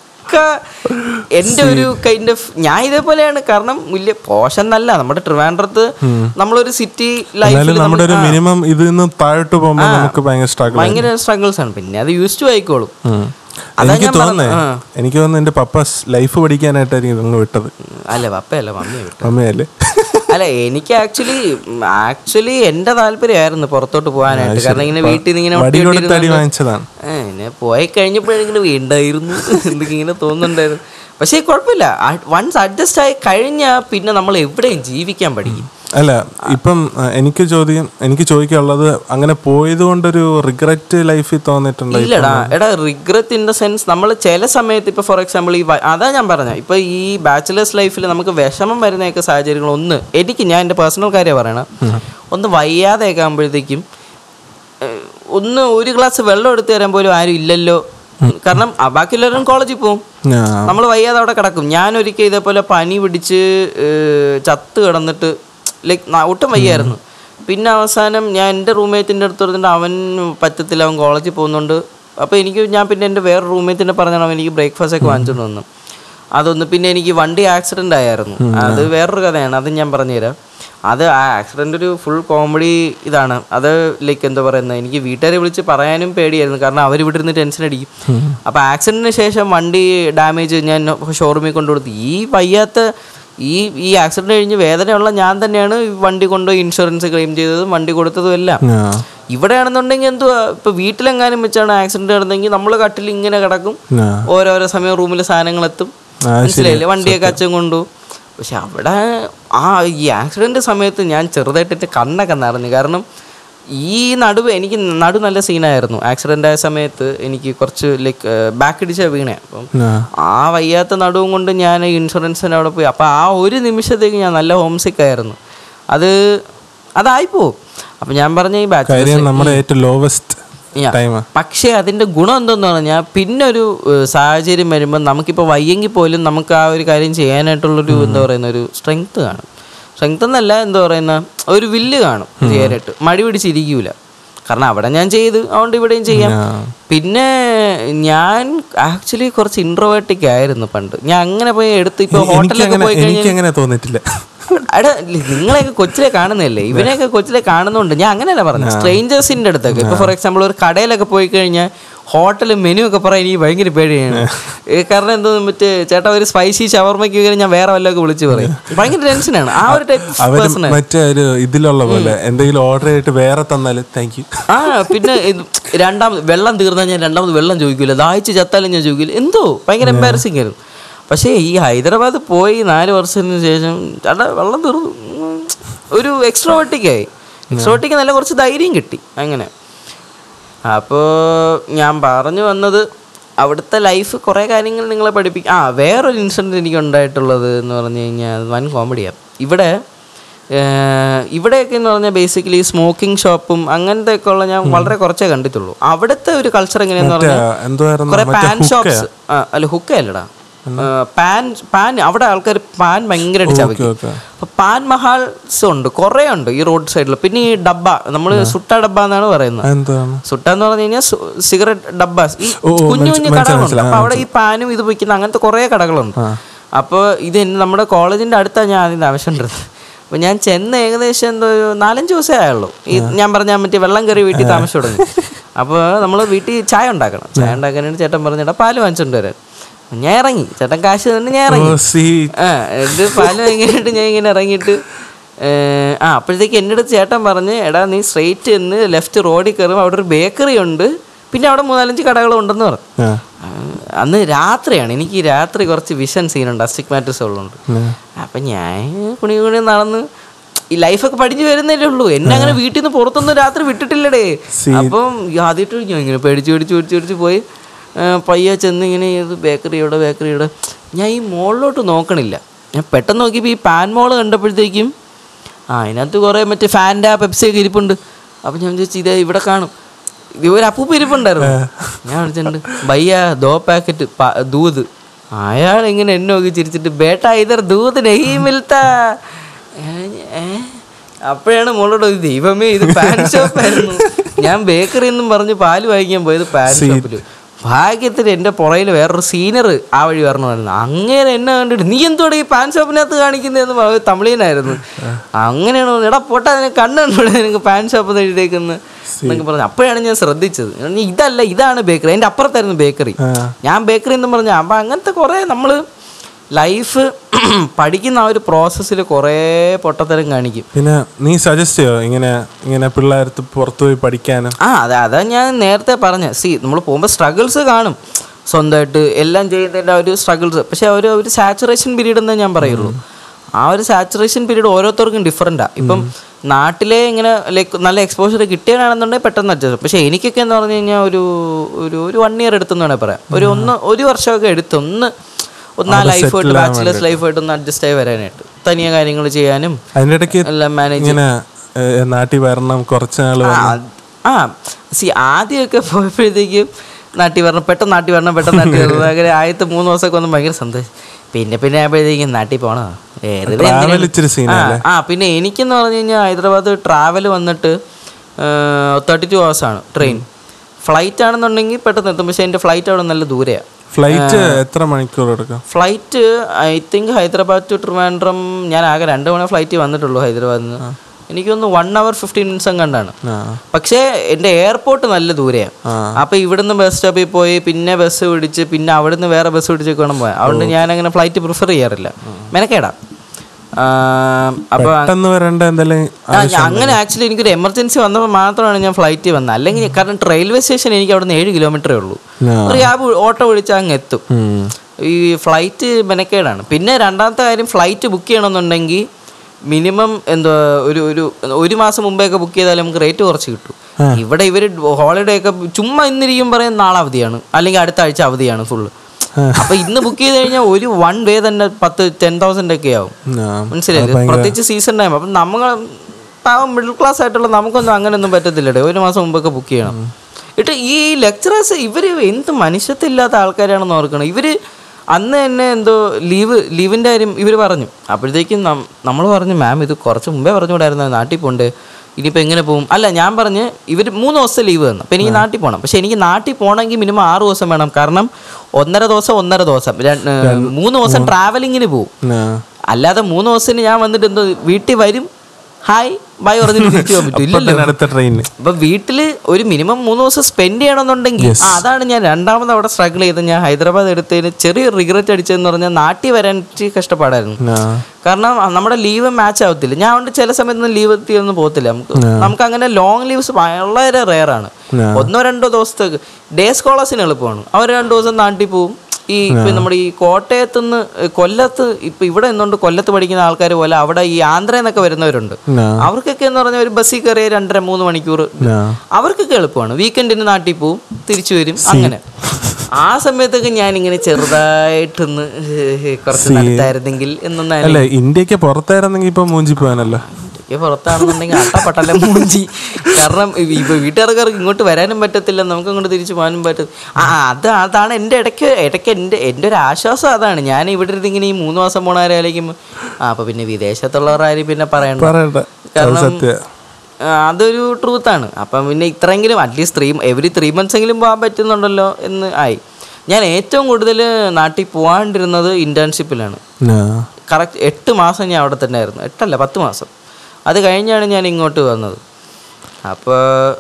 എൻ്റെ ഒരു കൈൻഡ് ഓഫ് ഞാൻ ഇതേപോലെയാണ് കാരണം വലിയ പോഷൻ എന്നല്ല നമ്മുടെ ട്രിവാൻഡ്രത്ത് നമ്മളൊരു സിറ്റി ലൈഫിൽ എന്നാലും നമ്മുടെ ഒരു മിനിമം ഇതിൽ നിന്ന് താഴോട്ട് പോകുമ്പോൾ നമുക്ക് ഭയങ്കര സ്ട്രഗിൾ ഭയങ്കര സ്ട്രഗിൾസ് ആണ് പിന്നെ അത് യൂസ് ടു ആയിക്കോളും അതാ എനിക്ക് ഞാൻ തോന്നുന്നേ പറഞ്ഞത്. ആ. എനിക്ക് തോന്നുന്നു എന്റെ പപ്പ ലൈഫ് പഠിക്കാനായിട്ടായിരിക്കും അങ്ങ് വിട്ടത് അല്ല പപ്പയല്ല മമ്മി വിട്ടു അമ്മയല്ലേ അല്ല എനിക്ക് ആക്ച്വലി ആക്ച്വലി എന്റെ താല്പര്യമായിരുന്നു പുറത്തോട്ട് പോകാനായിട്ട് കാരണം ഇങ്ങനെ വീട്ടിൽ നിന്ന് ഇങ്ങനെ വടി ഒട്ടി കൊടുത്ത് അടി ഒട്ടിയിരുന്ന് വാങ്ങിച്ചതാണ് ഏ, പിന്നെ പോയി കഴിഞ്ഞപ്പോഴിങ്ങനെ വീണ്ടായിരുന്നു എന്തൊക്കെ ഇങ്ങനെ തോന്നുന്നുണ്ടായിരുന്നു പക്ഷേ കുഴപ്പമില്ല വൺസ് അഡ്ജസ്റ്റ് ആയി കഴിഞ്ഞാൽ പിന്നെ നമ്മൾ എവിടെയും ജീവിക്കാൻ പഠിക്കും അല്ല ഇപ്പം ആ, എനിക്ക് ചോദ്യം എനിക്ക് ചോദിക്കാനുള്ളത് അങ്ങനെ പോയത് കൊണ്ടൊരു റിഗ്രറ്റ് ലൈഫിൽ തോന്നിയിട്ടുണ്ടോ ഇല്ലടാ എടാ റിഗ്രറ്റ് ഇൻ ദ സെൻസ് നമ്മൾ ചില സമയത്ത് ഇപ്പോൾ ഫോർ എക്സാമ്പിൾ ഈ വ- അതാ ഞാൻ പറഞ്ഞ ഇപ്പോൾ ഈ ബാച്ചിലേഴ്സ് ലൈഫിൽ നമുക്ക് വിഷമം വരുന്നതൊക്കെ സാഹചര്യങ്ങൾ ഒന്ന് എനിക്ക് ഞാൻ എൻ്റെ പേഴ്സണൽ കാര്യം പറയണം ഒന്ന് വയ്യാതെയൊക്കെ ആകുമ്പോഴത്തേക്കും ഏഹ്, ഒന്ന് ഒരു ഗ്ലാസ് വെള്ളം എടുത്തു തരാൻ പോലും ആരും ഇല്ലല്ലോ കാരണം ആ ബാക്കിയുള്ളവരും കോളേജിൽ പോകും ആ, നമ്മൾ വയ്യാതെ അവിടെ കിടക്കും ഞാൻ ഒരിക്കൽ ഇതേപോലെ പനി പിടിച്ച് ഏഹ്, ചത്ത് കിടന്നിട്ട് ലൈക്ക് ഒട്ടും വയ്യായിരുന്നു പിന്നെ അവസാനം ഞാൻ എൻ്റെ റൂംമേറ്റിൻ്റെ അടുത്ത് പറഞ്ഞിട്ട് അവൻ പറ്റത്തില്ല അവൻ കോളേജിൽ പോകുന്നുണ്ട് അപ്പോൾ എനിക്ക് ഞാൻ പിന്നെ എൻ്റെ വേറെ റൂംമേറ്റിനെ പറഞ്ഞാൽ അവൻ എനിക്ക് ബ്രേക്ക്ഫാസ്റ്റ് ഒക്കെ വാങ്ങിച്ചുകൊണ്ട് വന്നു അതൊന്ന് പിന്നെ എനിക്ക് വണ്ടി ആക്സിഡൻ്റ് ആയിരുന്നു അത് വേറൊരു കഥയാണ് അത് ഞാൻ പറഞ്ഞുതരാം അത് ആ ആക്സിഡൻ്റ് ഒരു ഫുൾ കോമഡി ഇതാണ് അത് ലൈക്ക് എന്താ പറയുന്നത് എനിക്ക് വീട്ടുകാരെ വിളിച്ച് പറയാനും പേടിയായിരുന്നു കാരണം അവർ ഇവിടെ ഇരുന്ന് ടെൻഷൻ അടിക്കും അപ്പോൾ ആക്സിഡൻറ്റിന് ശേഷം വണ്ടി ഡാമേജ് ഞാൻ ഷോറൂമിൽ കൊണ്ടുകൊടുത്തു ഈ വയ്യാത്ത ഈ ഈ ആക്സിഡൻറ്റ് കഴിഞ്ഞ് വേദനയുള്ള ഞാൻ തന്നെയാണ് ഈ വണ്ടി കൊണ്ട് ഇൻഷുറൻസ് ക്ലെയിം ചെയ്തതും വണ്ടി കൊടുത്തതും എല്ലാം ആ. ഇവിടെയാണെന്നുണ്ടെങ്കിൽ എന്തുവാ ഇപ്പൊ വീട്ടിലെങ്ങാനും വെച്ചാണ് ആക്സിഡന്റ് നടന്നെങ്കിൽ നമ്മൾ കട്ടിൽ ഇങ്ങനെ കിടക്കും ആ. ഓരോരോ സമയം റൂമിൽ സാധനങ്ങൾ എത്തും ആ, മനസ്സിലായില്ലേ വണ്ടിയൊക്കെ അച്ഛൻ കൊണ്ടു പക്ഷെ അവിടെ ആ ഈ ആക്സിഡന്റ് സമയത്ത് ഞാൻ ചെറുതായിട്ട് കണ്ണൊക്കെ നിറഞ്ഞു കാരണം ഈ നടുവ് എനിക്ക് നടു നല്ല സീനായിരുന്നു ആക്സിഡന്റ് ആയ സമയത്ത് എനിക്ക് കുറച്ച് ലൈക്ക് ബാക്ക് ഇടിച്ച വീണേ അപ്പം ആ. ആ വയ്യാത്ത നടുവും കൊണ്ട് ഞാൻ ഇൻഷുറൻസിന് അവിടെ പോയി അപ്പോൾ ആ ഒരു നിമിഷത്തേക്ക് ഞാൻ നല്ല ഹോം സിക്ക് ആയിരുന്നു അത് അതായിപ്പോവും അപ്പം ഞാൻ പറഞ്ഞ ഈ ബാച്ച് കാര്യം നമ്മുടെ ഏറ്റവും ലോവസ്റ്റ് Yeah. ടൈമാ പക്ഷേ അതിൻ്റെ ഗുണം എന്തെന്ന് പറഞ്ഞാൽ പിന്നെ ഒരു ഏഹ്, സാഹചര്യം വരുമ്പോൾ നമുക്കിപ്പോൾ വയ്യെങ്കിൽ പോലും നമുക്ക് ആ ഒരു കാര്യം ചെയ്യാനായിട്ടുള്ളൊരു എന്താ പറയുന്ന ഒരു സ്ട്രെങ്ത് കാണും സ്ട്രെങ്ത് എന്നല്ല എന്താ പറയുന്ന ഒരു വില്ല് കാണും ചെയ്യാനായിട്ട് മടി പിടിച്ചിരിക്കൂല കാരണം അവിടെ ഞാൻ ചെയ്ത് അതുകൊണ്ട് ഇവിടെയും ചെയ്യാം പിന്നെ ഞാൻ ആക്ച്വലി കുറച്ച് ഇൻട്രോവേർട്ടിക് ആയിരുന്നു പണ്ട് ഞാൻ അങ്ങനെ പോയി എടുത്ത് ഇപ്പോൾ ഹോട്ടലിലൊക്കെ എനിക്കങ്ങനെ പോയി കഴിഞ്ഞാൽ എനിക്കങ്ങനെ തോന്നിയിട്ടില്ല എടാ നിങ്ങളെയൊക്കെ കൊച്ചിലെ കാണുന്നതല്ലേ ഇവനെയൊക്കെ കൊച്ചിലെ കാണുന്നുണ്ട് ഞാൻ അങ്ങനെയല്ല പറഞ്ഞത് സ്ട്രേഞ്ചേഴ്സിന്റെ അടുത്തൊക്കെ ഇപ്പൊ ഫോർ എക്സാമ്പിൾ ഒരു കടയിലൊക്കെ പോയി കഴിഞ്ഞാൽ ഹോട്ടൽ മെനു ഒക്കെ പറയാൻ എനിക്ക് ഭയങ്കര പേടിയാണ് ഏ, കാരണം എന്തോ മറ്റേ ചേട്ടാ ഒരു സ്പൈസി ഷവർമ്മയ്ക്ക് വരെ ഞാൻ വേറെ വല്ലതൊക്കെ വിളിച്ച് പറയും ഭയങ്കര ടെൻഷനാണ് ആ ഒരു ടൈപ്പ് അവര് പേഴ്സൺ മറ്റേ ഒരു ഇതിലുള്ള പോലെ എന്തെങ്കിലും ഓർഡർ ചെയ്തിട്ട് വേറെ തന്നാല് താങ്ക് യു ആ പിന്നെ ഇത് രണ്ടാമത് വെള്ളം തീർന്നാൽ ഞാൻ രണ്ടാമത് വെള്ളം ചോദിക്കൂല ദാഹിച്ച് ചത്താലും ഞാൻ ചോദിക്കില്ല എന്തോ ഭയങ്കര എംബാരസിങ് ആയിരുന്നു പക്ഷേ ഈ ഹൈദരാബാദ് പോയി നാല് വർഷത്തിന് ശേഷം ചേട്ടാ വെള്ളം തീർന്നു ഉം, ഒരു എക്സ്ട്രോട്ടിക്കായി എക്സ്ട്രോട്ടിക്ക് നല്ല കുറച്ച് ധൈര്യം കിട്ടി അങ്ങനെ അപ്പോൾ ഞാൻ പറഞ്ഞു വന്നത് അവിടുത്തെ ലൈഫ് കുറേ കാര്യങ്ങൾ നിങ്ങളെ പഠിപ്പിക്കും ആ വേറൊരു ഇൻസിഡൻറ്റ് എനിക്ക് ഉണ്ടായിട്ടുള്ളത് എന്ന് പറഞ്ഞു കഴിഞ്ഞാൽ അത് വൻ കോമഡിയാണ് ഇവിടെ ഏഹ്, ഇവിടെയൊക്കെ എന്ന് പറഞ്ഞാൽ ബേസിക്കലി സ്മോക്കിംഗ് ഷോപ്പും അങ്ങനത്തെ ഒക്കെ ഉള്ള ഞാൻ വളരെ കുറച്ചേ കണ്ടിട്ടുള്ളൂ അവിടുത്തെ ഒരു കൾച്ചർ എങ്ങനെയാന്ന് പറഞ്ഞാൽ എന്തുവായിരുന്നു കുറെ മറ്റേ പാൻ ഷോപ്സ് അല്ല ഹുക്ക അല്ലടാ പാൻ പാൻ അവിടെ ആൾക്കാർ പാൻ ഭയങ്കരമായിട്ട് ചവയ്ക്കും ഓക്കെ അപ്പൊ പാൻ മഹാൾസ് ഉണ്ട് കുറേ ഉണ്ട് ഈ റോഡ് സൈഡിൽ പിന്നെ ഈ ഡബ്ബ നമ്മൾ സുട്ട ഡബ്ബ എന്നാണ് പറയുന്നത് എന്താണ് സുട്ട എന്ന് പറഞ്ഞു കഴിഞ്ഞാൽ സിഗരറ്റ് ഡബ്ബ ഈ ഓ, ഓ, കുഞ്ഞു കുഞ്ഞു മനസ്സിലായി, കടകളുണ്ട് അപ്പൊ അവിടെ ഈ പാനും ഇത് വിൽക്കുന്ന അങ്ങനത്തെ കുറേ കടകളുണ്ട് അപ്പോൾ ഇത് എന്നെ നമ്മുടെ കോളേജിന്റെ അടുത്താണ് ഞാൻ ആദ്യം താമസിച്ചിട്ടുള്ളത് അപ്പൊ ഞാൻ ചെന്ന് ഏകദേശം എന്തോ ഒരു നാലഞ്ച് ദിവസമേ ആയുള്ളൂ ഈ ഞാൻ പറഞ്ഞ മറ്റേ വെള്ളം കയറി വീട്ടിൽ താമസിച്ചു തുടങ്ങി അപ്പോൾ നമ്മൾ വീട്ടിൽ ചായ ഉണ്ടാക്കണം ചായ ഉണ്ടാക്കാനായിട്ട് ചേട്ടൻ പറഞ്ഞിട്ട് പാല് വാങ്ങിച്ചോണ്ട് വരാൻ ഞാൻ ഇറങ്ങി ചേട്ടൻ കാശ് തന്നെ ഞാൻ ഇറങ്ങി ഓ സി ആ എന്നിട്ട് പാല് വാങ്ങിയിട്ട് ഞാൻ ഇങ്ങനെ ഇറങ്ങിയിട്ട് ഏഹ്, ആ അപ്പോഴത്തേക്ക് എൻ്റെ അടുത്ത് ചേട്ടൻ പറഞ്ഞ് എടാ നീ സ്ട്രെയിറ്റ് എന്ന് ലെഫ്റ്റ് റോഡിൽ കയറുമ്പോൾ അവിടെ ഒരു ബേക്കറി ഉണ്ട് പിന്നെ അവിടെ മൂന്നാലഞ്ച് കടകളും ഉണ്ടെന്ന് പറഞ്ഞു ആ ആ, അന്ന് രാത്രിയാണ് എനിക്ക് ഈ രാത്രി കുറച്ച് വിഷൻ സീനുണ്ട് അസ്റ്റിഗ്മാറ്റിസ് ഉള്ളതുകൊണ്ട് അപ്പം ഞാൻ കുണി കുണി നടന്ന് ഈ ലൈഫൊക്കെ പഠിച്ചു വരുന്നല്ലേ ഉള്ളൂ എന്നെ അങ്ങനെ വീട്ടിൽ നിന്ന് പുറത്തൊന്നും രാത്രി വിട്ടിട്ടില്ലടേ അപ്പം ആദ്യമായിട്ട് ഞാൻ ഇങ്ങനെ പേടിച്ച് പേടിച്ച് പേടിച്ച് പേടിച്ച് പോയി ആ, പയ്യെ ചെന്ന് ഇങ്ങനെ ഇത് ബേക്കറിയുടെ ബേക്കറിയുടെ ഞാൻ ഈ മോളിലോട്ട് നോക്കണില്ല ഞാൻ പെട്ടെന്ന് നോക്കിയപ്പോൾ ഈ പാൻ മോള് കണ്ടപ്പോഴത്തേക്കും ആ അതിനകത്ത് കുറേ മറ്റേ ഫാൻ്റെ പെപ്സിയൊക്കെ ഇരിപ്പുണ്ട് അപ്പം ഞാൻ വിചാരിച്ചു ഇത് ഇവിടെ കാണും ഇത് ഒരു അപ്പൂപ്പ് ഇരിപ്പുണ്ടായിരുന്നു ഞാൻ വിളിച്ചിട്ടുണ്ട് ഭയ്യ ദോ പാക്കറ്റ് ദൂത് അയാൾ ഇങ്ങനെ എന്നെ നോക്കി ചിരിച്ചിട്ട് ബേട്ട ഇതർ ദൂത് നെഹി മിൽത്ത ഏ? അപ്പോഴാണ് മോളോട് ഒരു ദൈവമേ ഇത് പാൻ ഷോപ്പായിരുന്നു ഞാൻ ബേക്കറി എന്നും പറഞ്ഞ് പാല് വാങ്ങിക്കാൻ പോയത് പാൻ ഷോപ്പിൽ ഭാഗ്യത്തിന് എൻ്റെ പുറയിൽ വേറൊരു സീനിയർ ആ വഴി വരണമായിരുന്നു അങ്ങനെ എന്നെ കണ്ടിട്ട് നീ എന്തോടെ ഈ പാൻ ഷോപ്പിനകത്ത് കാണിക്കുന്നതെന്ന് പറഞ്ഞ തമിഴനായിരുന്നു അങ്ങനെയാണ് പറഞ്ഞത്, എടാ പോട്ടെ അതിനെ കണ്ണുണ്ടോ നിനക്ക് പാൻ ഷോപ്പ് എഴുതിയേക്കുന്നത് എന്നൊക്കെ പറഞ്ഞു അപ്പോഴാണ് ഞാൻ ശ്രദ്ധിച്ചത് ഞാൻ പറഞ്ഞു, ഇതല്ല ഇതാണ് ബേക്കറി അതിൻ്റെ അപ്പുറത്തായിരുന്നു ബേക്കറി ആ. ഞാൻ ബേക്കറി എന്ന് പറഞ്ഞു അപ്പം അങ്ങനത്തെ കുറേ നമ്മൾ ലൈഫ് പഠിക്കുന്ന ആ ഒരു പ്രോസസ്സിൽ കുറേ പൊട്ടത്തരം കാണിക്കും പിന്നെ നീ സജസ്റ്റ് ചെയ്യോ ഇങ്ങനെ ഇങ്ങനെ പിള്ളേരത്ത് പുറത്തു പോയി പഠിക്കാനും ആ അതെ അതാ ഞാൻ നേരത്തെ പറഞ്ഞ സി നമ്മൾ പോകുമ്പോൾ സ്ട്രഗിൾസ് കാണും സ്വന്തമായിട്ട് എല്ലാം ചെയ്യുന്നതിൻ്റെ ആ ഒരു സ്ട്രഗിൾസ് പക്ഷേ ആ ഒരു ഒരു സാച്ചുറേഷൻ പീരീഡ് എന്നേ ഞാൻ പറയുള്ളൂ ആ ഒരു സാച്ചുറേഷൻ പീരീഡ് ഓരോരുത്തർക്കും ഡിഫറെൻറ്റാണ് ഇപ്പം നാട്ടിലെ ഇങ്ങനെ ലൈക്ക് നല്ല എക്സ്പോഷർ കിട്ടിയതാണെന്നുണ്ടെങ്കിൽ പെട്ടെന്ന് അഡ്ജസ്റ്റ് പക്ഷേ എനിക്കൊക്കെ എന്ന് പറഞ്ഞു കഴിഞ്ഞാൽ ഒരു ഒരു ഒരു വൺ ഇയർ എടുത്തെന്ന് വേണേൽ പറയാം ഒരു ഒന്ന് ഒരു വർഷമൊക്കെ എടുത്ത് ഒന്ന് ഒന്ന് ആ ലൈഫായിട്ട് ബാച്ചിലേഴ്സ് ലൈഫായിട്ട് ഒന്ന് അഡ്ജസ്റ്റ് ആയി വരാനായിട്ട് തനിയെ കാര്യങ്ങൾ ചെയ്യാനും അതിൻ്റെ ഇടയ്ക്ക് എല്ലാം മാനേജ് ഇങ്ങനെ ഏഹ്, നാട്ടിൽ വരണം കുറച്ച് നാൾ ആ, ആ സി ആദ്യമൊക്കെ പോയപ്പോഴത്തേക്കും നാട്ടിൽ വരണം പെട്ടെന്ന് നാട്ടിൽ വരണം പെട്ടെന്ന് നാട്ടിൽ വരണം അങ്ങനെ ആദ്യത്തെ മൂന്ന് ദിവസമൊക്കെ വന്ന് ഭയങ്കര സന്തോഷം പിന്നെ പിന്നെ ആയപ്പോഴത്തേക്കും നാട്ടിൽ പോണോ വെറുതെ ട്രാവൽ എന്തിനാ? ഇച്ചിരി സീൻ ആ, ആ പിന്നെ എനിക്കെന്ന് പറഞ്ഞു കഴിഞ്ഞാൽ ഹൈദരാബാദ് ട്രാവൽ വന്നിട്ട് തേർട്ടി ടു ആണ് ട്രെയിൻ ഫ്ലൈറ്റ് ആണെന്നുണ്ടെങ്കിൽ പെട്ടെന്ന് എത്തും പക്ഷേ എൻ്റെ ഫ്ലൈറ്റ് അവിടെ നല്ല ദൂരെയാണ് ഫ്ലൈറ്റ് എത്ര മണിക്കൂർ എടുക്കും flight I think Hyderabad to Trivandrum ഞാൻ ആകെ രണ്ട് മണി ഫ്ലൈറ്റ് വന്നിട്ടുള്ളൂ ഹൈദരാബാദിൽ നിന്ന് എനിക്കൊന്ന് വൺ അവർ ഫിഫ്റ്റീൻ മിനിറ്റ്സ് കണ്ടാണ് ആ പക്ഷേ എൻ്റെ എയർപോർട്ട് നല്ല ദൂരെയാണ് ആ. അപ്പോൾ ഇവിടുന്ന് ബസ് സ്റ്റോപ്പിൽ പോയി പിന്നെ ബസ് പിടിച്ച് പിന്നെ അവിടുന്ന് വേറെ ബസ് പിടിച്ചൊക്കെ വേണം പോയാൽ അതുകൊണ്ട് ഞാൻ അങ്ങനെ ഫ്ലൈറ്റ് പ്രിഫർ ചെയ്യാറില്ല മെനക്കേടാ അപ്പോൾ പെട്ടെന്ന് വരേണ്ട എന്തെങ്കിലും അങ്ങനെ ആക്ച്വലി എനിക്കൊരു എമർജൻസി വന്നപ്പോൾ മാത്രമാണ് ഞാൻ ഫ്ലൈറ്റ് വന്നത് അല്ലെങ്കിൽ കാരണം റെയിൽവേ സ്റ്റേഷൻ എനിക്ക് അവിടെ നിന്ന് ഏഴ് കിലോമീറ്ററേ ഉള്ളൂ ആ. ഒരു ക്യാബ് ഓട്ടോ വിളിച്ചാൽ അങ്ങ് എത്തും ഉം. ഈ ഫ്ലൈറ്റ് മെനക്കേടാണ് പിന്നെ രണ്ടാമത്തെ കാര്യം ഫ്ലൈറ്റ് ബുക്ക് ചെയ്യണമെന്നുണ്ടെങ്കിൽ മിനിമം എന്തോ ഒരു ഒരു ഒരു മാസം മുമ്പേയൊക്കെ ബുക്ക് ചെയ്താൽ നമുക്ക് റേറ്റ് കുറച്ച് കിട്ടും ഇവിടെ ഇവർ ഹോളിഡേ ഒക്കെ ചുമ്മാ ഇന്നിരിക്കും പറയും നാളെ അവധിയാണ് അല്ലെങ്കിൽ അടുത്ത ആഴ്ച അവധിയാണ് ഫുള്ള് അപ്പൊ ഇന്ന് ബുക്ക് ചെയ്ത് കഴിഞ്ഞാൽ ഒരു വൺ ഡേ തന്നെ പത്ത് ടെൻ തൗസൻഡ് ഒക്കെ ആവും ആ. മനസ്സിലായില്ലേ പ്രത്യേകിച്ച് സീസൺ ടൈം അപ്പം നമ്മൾ പാവം മിഡിൽ ക്ലാസ് ആയിട്ടുള്ള നമുക്കൊന്നും അങ്ങനെയൊന്നും പറ്റത്തില്ലടേ ഒരു മാസം മുമ്പൊക്കെ ബുക്ക് ചെയ്യണം എന്നിട്ട് ഈ ലെക്ചറേഴ്സ് ഇവർ എന്ത് മനുഷ്യത്തില്ലാത്ത ആൾക്കാരാണെന്ന് ഓർക്കണം ഇവർ അന്ന് തന്നെ എന്തോ ലീവ് ലീവിൻ്റെ കാര്യം ഇവർ പറഞ്ഞു അപ്പോഴത്തേക്കും നമ്മൾ പറഞ്ഞു മാം ഇത് കുറച്ച് മുമ്പേ പറഞ്ഞുകൂടായിരുന്നു നാട്ടിൽ പോണ്ട് ഇനിയിപ്പോൾ എങ്ങനെ പോകും അല്ല ഞാൻ പറഞ്ഞ് ഇവർ മൂന്ന് ദിവസത്തെ ലീവ് തന്നു അപ്പോൾ എനിക്ക് നാട്ടിൽ പോകണം പക്ഷേ എനിക്ക് നാട്ടിൽ പോകണമെങ്കിൽ മിനിമം ആറ് ദിവസം വേണം കാരണം ഒന്നര ദിവസം ഒന്നര ദിവസം രണ്ട്- മൂന്ന് ദിവസം ട്രാവലിങ്ങിന് പോകും ആ. അല്ലാതെ മൂന്ന് ദിവസത്തിന് ഞാൻ വന്നിട്ട് എന്തോ വീട്ടിൽ വരും ഹായ് ബൈ പറഞ്ഞിട്ട് തിരിച്ചു പോകാൻ പറ്റും ഇപ്പൊ ഇല്ലല്ലോ തന്നെ അടുത്ത ട്രെയിനിന് അപ്പൊ വീട്ടില് ഒരു മിനിമം മൂന്ന് ദിവസം സ്പെൻഡ് ചെയ്യണമെന്നുണ്ടെങ്കിൽ ആ, അതാണ് ഞാൻ രണ്ടാമത് അവിടെ സ്ട്രഗിൾ ചെയ്ത് ഞാൻ ഹൈദരാബാദ് എടുത്തതിന് ചെറിയൊരു റിഗ്രറ്റ് അടിച്ചതെന്ന് പറഞ്ഞാൽ നാട്ടിൽ വരാൻ ഇച്ചിരി കഷ്ടപ്പാടായിരുന്നു ആ. കാരണം നമ്മുടെ ലീവ് മാച്ച് ആവത്തില്ല ഞാൻ അതുകൊണ്ട് ചില സമയത്തൊന്നും ലീവ് എത്തിയൊന്നും പോകത്തില്ല നമുക്ക് നമുക്ക് അങ്ങനെ ലോങ് ലീവ്സ് വളരെ റെയർ ആണ് ആ. ഒന്നോ രണ്ടോ ദിവസത്തേക്ക് ഡേ സ്കോളേഴ്സിന് എളുപ്പമാണ് അവർ രണ്ട് ദിവസം നാട്ടിൽ പോവും ഈ ഇപ്പം നമ്മുടെ ഈ കോട്ടയത്ത് നിന്ന് കൊല്ലത്ത് ഇപ്പം ഇവിടെ നിന്നുകൊണ്ട് കൊല്ലത്ത് പഠിക്കുന്ന ആൾക്കാർ പോലെ അവിടെ ഈ ആന്ധ്രയിൽ നിന്നൊക്കെ വരുന്നവരുണ്ട് ആ. അവർക്കൊക്കെ എന്ന് പറഞ്ഞാൽ ഒരു ബസ്സിൽ കയറിയ രണ്ടര മൂന്ന് മണിക്കൂർ ആ. അവർക്കൊക്കെ എളുപ്പമാണ് വീക്കെൻഡിന് നാട്ടിൽ പോവും തിരിച്ചു വരും അങ്ങനെ ആ സമയത്തൊക്കെ ഞാൻ ഇങ്ങനെ ചെറുതായിട്ടൊന്ന് കുറച്ച് നടത്തായിരുന്നെങ്കിൽ എന്നൊന്നും അല്ല ഇന്ത്യക്ക് പുറത്തായിരുന്നെങ്കിൽ ഇപ്പൊ മൂഞ്ചി പോകാനല്ലോ ഈ പുറത്താണെന്നുണ്ടെങ്കിൽ അട്ടപ്പട്ടല്ല മൂഞ്ചി കാരണം ഇപ്പൊ വീട്ടുകാർക്കാർക്ക് ഇങ്ങോട്ട് വരാനും പറ്റത്തില്ല നമുക്ക് ഇങ്ങോട്ട് തിരിച്ചു പോകാനും പറ്റും ആ അത് അതാണ് എൻ്റെ ഇടയ്ക്ക് ഇടയ്ക്ക് എൻ്റെ എൻ്റെ ഒരു ആശ്വാസം അതാണ് ഞാൻ ഇവിടെ ഇരുന്ന് ഇങ്ങനെ ഈ മൂന്ന് മാസം പോണവരായിരിക്കും ആ അപ്പൊ പിന്നെ വിദേശത്തുള്ളവർ ആരും പിന്നെ പറയണ്ട പറയണ്ട അത് കാരണം സത്യ ആ, അതൊരു ട്രൂത്താണ് അപ്പം പിന്നെ ഇത്രയെങ്കിലും at least three every three months എങ്കിലും പോകാൻ പറ്റുന്നുണ്ടല്ലോ എന്ന് ആയി ഞാൻ ഏറ്റവും കൂടുതൽ നാട്ടിൽ പോകാണ്ടിരുന്നത് ഇൻറ്റേൺഷിപ്പിലാണ് ആ. കറക്റ്റ് എട്ട് മാസം ഞാൻ അവിടെ തന്നെ ആയിരുന്നു എട്ടല്ല പത്ത് മാസം അത് കഴിഞ്ഞാണ് ഞാൻ ഇങ്ങോട്ട് വന്നത് അപ്പോൾ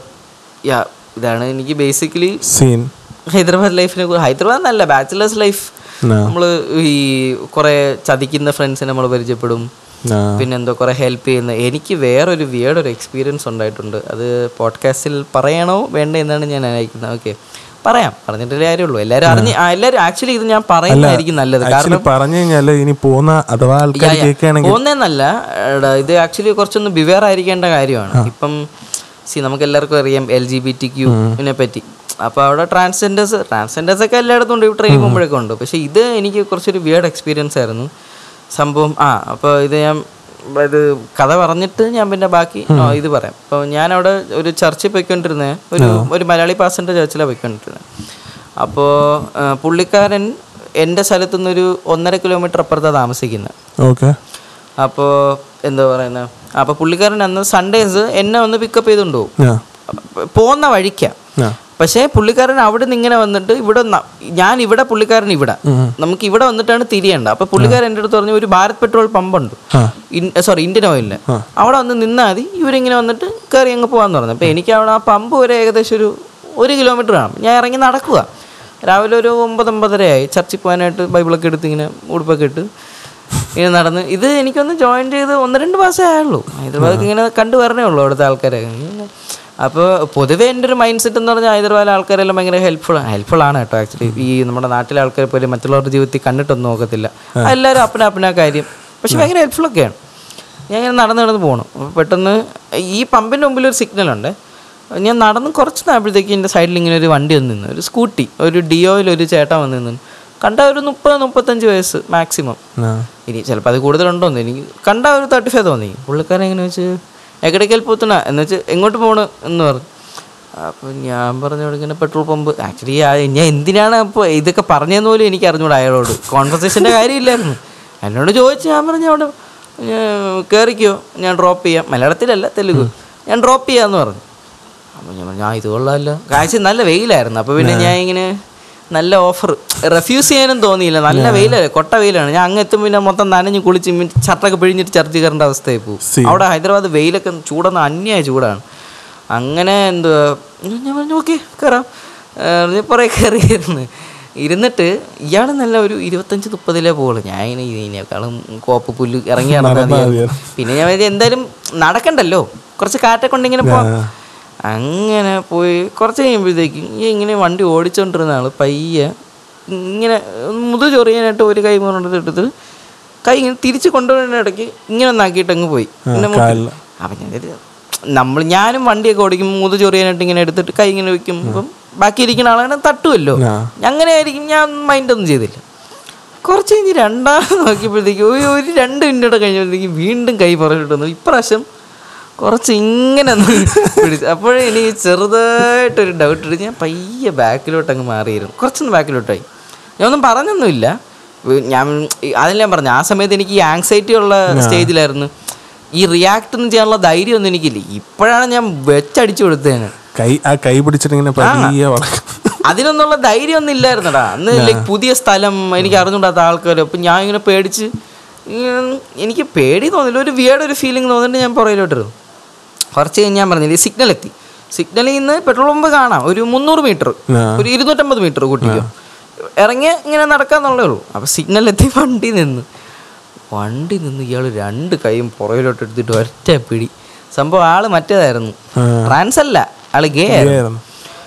യാ ഇതാണ് എനിക്ക് ബേസിക്കലി സീൻ ഹൈദരാബാദ് ലൈഫിനെ കുറിച്ച് ഹൈദരാബാദ് എന്നല്ല ബാച്ചിലേഴ്സ് ലൈഫ് ആ. നമ്മൾ ഈ കുറേ ചതിക്കുന്ന ഫ്രണ്ട്സിനെ നമ്മൾ പരിചയപ്പെടും ആ. പിന്നെ എന്തോ കുറേ ഹെൽപ്പ് ചെയ്യുന്ന എനിക്ക് വേറൊരു വിയേർഡ് ഒരു എക്സ്പീരിയൻസ് ഉണ്ടായിട്ടുണ്ട് അത് പോഡ്കാസ്റ്റിൽ പറയണോ വേണ്ട എന്നാണ് ഞാൻ അയക്കുന്നത് ഓക്കെ പറയാം പറഞ്ഞിട്ടേ കാര്യമുള്ളൂ എല്ലാവരും അറിഞ്ഞ് ആ, എല്ലാവരും ആക്ച്വലി ഇത് ഞാൻ പറയുന്നതായിരിക്കും നല്ലത് കാരണം ആക്ച്വലി പറഞ്ഞു കഴിഞ്ഞാല് ഇനി പോന്ന അഥവാ ആൾക്കാർ കേൾക്കുകയാണെങ്കിൽ പോകുന്നതെന്നല്ല എടാ, ഇത് ആക്ച്വലി കുറച്ചൊന്ന് ബിവെയർ ആയിരിക്കേണ്ട കാര്യമാണ് ഇപ്പം സി നമുക്ക് എല്ലാവർക്കും അറിയാം എൽ ജി ബി ടി ക്യൂവിനെ പറ്റി അപ്പോൾ അവിടെ ട്രാൻസ്ജെൻഡേഴ്സ് ട്രാൻസ്ജെൻഡേഴ്സ് ഒക്കെ എല്ലായിടത്തും ഉണ്ട് ട്രെയിൻ പോകുമ്പോഴൊക്കെ ഉണ്ട് പക്ഷേ ഇത് എനിക്ക് കുറച്ചൊരു വിയേർഡ് എക്സ്പീരിയൻസ് ആയിരുന്നു സംഭവം ആ അപ്പോൾ ഇത് ഞാൻ ഇത് കഥ പറഞ്ഞിട്ട് ഞാൻ പിന്നെ ബാക്കി ആ, ഇത് പറയാം അപ്പോൾ ഞാനവിടെ ഒരു ചർച്ചിൽ പോയിക്കൊണ്ടിരുന്നത് ഒരു ഒരു മലയാളി പാസൻ്റെ ചർച്ചിലാണ് പോയിക്കൊണ്ടിരുന്നത് അപ്പോൾ പുള്ളിക്കാരൻ എൻ്റെ സ്ഥലത്തു നിന്നൊരു ഒന്നര കിലോമീറ്റർ അപ്പുറത്താണ് താമസിക്കുന്നത് ഓക്കെ അപ്പോൾ എന്താ പറയുന്നത് അപ്പോൾ പുള്ളിക്കാരൻ അന്ന് സൺഡേസ് എന്നെ ഒന്ന് പിക്കപ്പ് ചെയ്തുകൊണ്ട് പോകും ആ പോകുന്ന വഴിക്കാണ് ആ പക്ഷേ പുള്ളിക്കാരൻ അവിടെ നിന്ന് ഇങ്ങനെ വന്നിട്ട് ഇവിടെ ന- ഞാൻ ഇവിടെ പുള്ളിക്കാരൻ ഇവിടെ നമുക്ക് ഇവിടെ വന്നിട്ടാണ് തിരിയേണ്ട അപ്പോൾ പുള്ളിക്കാരൻ എൻ്റെ അടുത്ത് പറഞ്ഞു ഒരു ഭാരത് പെട്രോൾ പമ്പുണ്ട് ആ സോറി ഇന്ത്യൻ ഓയിലിന് അവിടെ വന്ന് നിന്നാൽ മതി ഇവരിങ്ങനെ വന്നിട്ട് കയറി അങ്ങ് പോകാമെന്ന് പറഞ്ഞു അപ്പോൾ എനിക്ക് അവിടെ ആ പമ്പ് വരെ ഏകദേശം ഒരു ഒരു കിലോമീറ്റർ കാണും ഞാൻ ഇറങ്ങി നടക്കുക രാവിലെ ഒരു ഒമ്പത് ഒമ്പതരയായി ചർച്ചിൽ പോകാനായിട്ട് ബൈബിളൊക്കെ എടുത്ത് ഇങ്ങനെ ഉടുപ്പൊക്കെ ഇട്ട് ഇങ്ങനെ നടന്ന് ഇത് എനിക്കൊന്ന് ജോയിൻ ചെയ്ത് ഒന്ന് രണ്ട് മാസമേ ആയുള്ളൂ ഹൈദരാബാദ് ഇങ്ങനെ കണ്ടു വരണേ ഉള്ളൂ അവിടുത്തെ ആൾക്കാരെ അപ്പോൾ പൊതുവേ എൻ്റെ ഒരു മൈൻഡ് സെറ്റ് എന്ന് പറഞ്ഞാൽ ഹൈദരാബാദിലെ ആൾക്കാരെല്ലാം ഭയങ്കര ഹെൽപ്ഫുൾ ഹെൽപ്ഫുൾ ആണ് കേട്ടോ ആക്ച്വലി ഈ നമ്മുടെ നാട്ടിലെ ആൾക്കാരെ പോലെ മറ്റുള്ളവരുടെ ജീവിതത്തിൽ കണ്ടിട്ടൊന്നും നോക്കത്തില്ല എല്ലാവരും അപ്പന അപ്പന കാര്യം പക്ഷെ ഭയങ്കര ഹെൽപ്ഫുള്ളൊക്കെയാണ് ഞാൻ ഇങ്ങനെ നടന്ന് നടന്ന് പോകണം അപ്പോൾ പെട്ടെന്ന് ഈ പമ്പിൻ്റെ മുമ്പിൽ ഒരു സിഗ്നലുണ്ട് ഞാൻ നടന്ന് കുറച്ച് നായപ്പോഴത്തേക്ക് എൻ്റെ സൈഡിൽ ഇങ്ങനെ ഒരു വണ്ടി വന്ന് നിന്ന് ഒരു സ്കൂട്ടി ഒരു ഡിയോയിൽ ഒരു ചേട്ടൻ വന്ന് നിന്ന് കണ്ട ഒരു മുപ്പത് മുപ്പത്തഞ്ച് വയസ്സ് മാക്സിമം ആ ഇനി ചിലപ്പോൾ അത് കൂടുതലുണ്ടോന്ന് എനിക്ക് കണ്ട ഒരു തേർട്ടി ഫൈവ് തോന്നി പുള്ളിക്കാരൻ എങ്ങനെ വെച്ച് എക്കടയ്ക്കൽ പോത്തുണ എന്ന് വെച്ച് എങ്ങോട്ട് പോകണം എന്ന് പറഞ്ഞു അപ്പോൾ ഞാൻ പറഞ്ഞു ഇങ്ങനെ പെട്രോൾ പമ്പ് ആക്ച്വലി ഞാൻ എന്തിനാണ് അപ്പോൾ ഇതൊക്കെ പറഞ്ഞതെന്ന് പോലും എനിക്ക് അറിഞ്ഞൂടാ അയാളോട് കോൺവെർസേഷൻ്റെ കാര്യമില്ലായിരുന്നു എന്നോട് ചോദിച്ചു ഞാൻ പറഞ്ഞു അവിടെ കയറിക്കോ ഞാൻ ഡ്രോപ്പ് ചെയ്യാം മലയാളത്തിലല്ല തെലുഗു ഞാൻ ഡ്രോപ്പ് ചെയ്യാമെന്ന് പറഞ്ഞു അപ്പോൾ ഞാൻ പറഞ്ഞു ആ ഇത് കൊള്ളാമല്ലോ കാഴ്ച നല്ല വെയിലായിരുന്നു അപ്പോൾ പിന്നെ ഞാൻ ഇങ്ങനെ നല്ല ഓഫർ റെഫ്യൂസ് ചെയ്യാനും തോന്നിയില്ല നല്ല വെയിലല്ലേ കൊട്ട വെയിലാണ് ഞാൻ അങ്ങ് എത്തുമ്പോൾ പിന്നെ മൊത്തം നനഞ്ഞ് കുളിച്ച് മിൻ- ഷർട്ടൊക്കെ പിഴിഞ്ഞിട്ട് ചർച്ച കയറേണ്ട അവസ്ഥയായി പോകും See. അവിടെ ഹൈദരാബാദ് വെയിലൊക്കെ ചൂടെന്ന് അന്യായ ചൂടാണ് അങ്ങനെ എന്തുവാ ഞാൻ പറഞ്ഞു ഓക്കെ കയറാം പറഞ്ഞ് പുറേ കയറിയിരുന്നു ഇരുന്നിട്ട് ഇയാൾ നല്ല ഒരു ഇരുപത്തഞ്ച് മുപ്പതിലേ പോകുള്ളൂ ഞാൻ ഇങ്ങനെ ഇതിനേക്കാളും കോപ്പ് പുല്ല് ഇറങ്ങി നടന്നാൽ മതിയായിരുന്നു. പിന്നെ ഞാൻ വിചാരിച്ചു എന്തായാലും നടക്കണ്ടല്ലോ കുറച്ച് കാറ്റൊക്കെ ഉണ്ടെങ്കിൽ പോവാം അങ്ങനെ പോയി കുറച്ച് കഴിയുമ്പോഴത്തേക്കും ഈ ഇങ്ങനെ വണ്ടി ഓടിച്ചോണ്ടിരുന്ന ആൾ പയ്യെ ഇങ്ങനെ മുതു ചൊറിയാനായിട്ട് ഒരു കൈ കൊണ്ടിട്ട് എടുത്ത് കൈ ഇങ്ങനെ തിരിച്ച് കൊണ്ടുപോകുന്ന ഇടയ്ക്ക് ഇങ്ങനെ ഒന്നാക്കിയിട്ട് അങ്ങ് പോയി പിന്നെ മുട്ടി. കാലില്. അപ്പം ഞാൻ കരുതി, നമ്മൾ ഞാനും വണ്ടിയൊക്കെ ഓടിക്കുമ്പോൾ മുതു ചൊറിയാനായിട്ട് ഇങ്ങനെ എടുത്തിട്ട് കൈ ഇങ്ങനെ വെക്കുമ്പം ബാക്കി ഇരിക്കുന്ന ആളാണ് തട്ടുമല്ലോ ആ. അങ്ങനെ ആയിരിക്കും ഞാൻ മൈൻഡൊന്നും ചെയ്തില്ല കുറച്ച് കഴിഞ്ഞ് രണ്ടാമത് നോക്കിയപ്പോഴത്തേക്കും ഒരു ഒരു രണ്ട് മിനിറ്റ് കഴിഞ്ഞപ്പോഴത്തേക്കും വീണ്ടും കൈ പുറകിട്ട് വന്നു ഇപ്രാവശ്യം കുറച്ച് ഇങ്ങനെ ഒന്ന് പിടിച്ചു അപ്പോഴേ എനിക്ക് ചെറുതായിട്ടൊരു ഡൗട്ട് ഇട്ട് ഞാൻ പയ്യെ ബാക്കിലോട്ട് അങ്ങ് മാറിയിരുന്നു കുറച്ചൊന്ന് ബാക്കിലോട്ടായി ഞാനൊന്നും പറഞ്ഞൊന്നുമില്ല വി- ഞാൻ ഈ- അതെല്ലാം ഞാൻ പറഞ്ഞു ആ സമയത്ത് എനിക്ക് ഈ ആങ്സൈറ്റി ഉള്ള സ്റ്റേജിലായിരുന്നു ഈ റിയാക്ട് ഒന്നും ചെയ്യാനുള്ള ധൈര്യം ഒന്നും എനിക്കില്ല ഇപ്പോഴാണ് ഞാൻ വെച്ചടിച്ചു കൊടുത്തതിന് കൈ ആ കൈ പിടിച്ചിട്ട് ഇങ്ങനെ പതിയെ വളക്കും അതിനൊന്നുള്ള ധൈര്യം ഒന്നും ഇല്ലായിരുന്നടാ അന്ന് ലൈക്ക് പുതിയ സ്ഥലം എനിക്ക് അറിഞ്ഞൂടാത്ത ആൾക്കാർ അപ്പം ഞാൻ ഇങ്ങനെ പേടിച്ച് ഇങ്ങനെ എനിക്ക് പേടി തോന്നില്ല ഒരു വിയേഡ് ഒരു ഫീലിംഗ് തോന്നിട്ട് ഞാൻ പുറകിലോട്ടിരുന്നു കുറച്ച് കഴിഞ്ഞ് ഞാൻ പറഞ്ഞില്ലേ സിഗ്നൽ എത്തി സിഗ്നലിൽ നിന്ന് പെട്രോൾ പമ്പ് കാണാം ഒരു മുന്നൂറ് മീറ്റർ ആ. ഒരു ഇരുന്നൂറ്റമ്പത് മീറ്റർ കൂട്ടിക്കോ ഇറങ്ങി ഇങ്ങനെ നടക്കാന്നുള്ളേ ഉള്ളൂ അപ്പോൾ സിഗ്നൽ എത്തി വണ്ടി നിന്ന് വണ്ടി നിന്ന് ഇയാൾ രണ്ട് കൈയും പുറകിലോട്ട് എടുത്തിട്ട് ഒറ്റ പിടി സംഭവം ആള് മറ്റേതായിരുന്നു ആ. ട്രാൻസ് അല്ല ആള് ഗേ ആയിരുന്നു ആയിരുന്നു.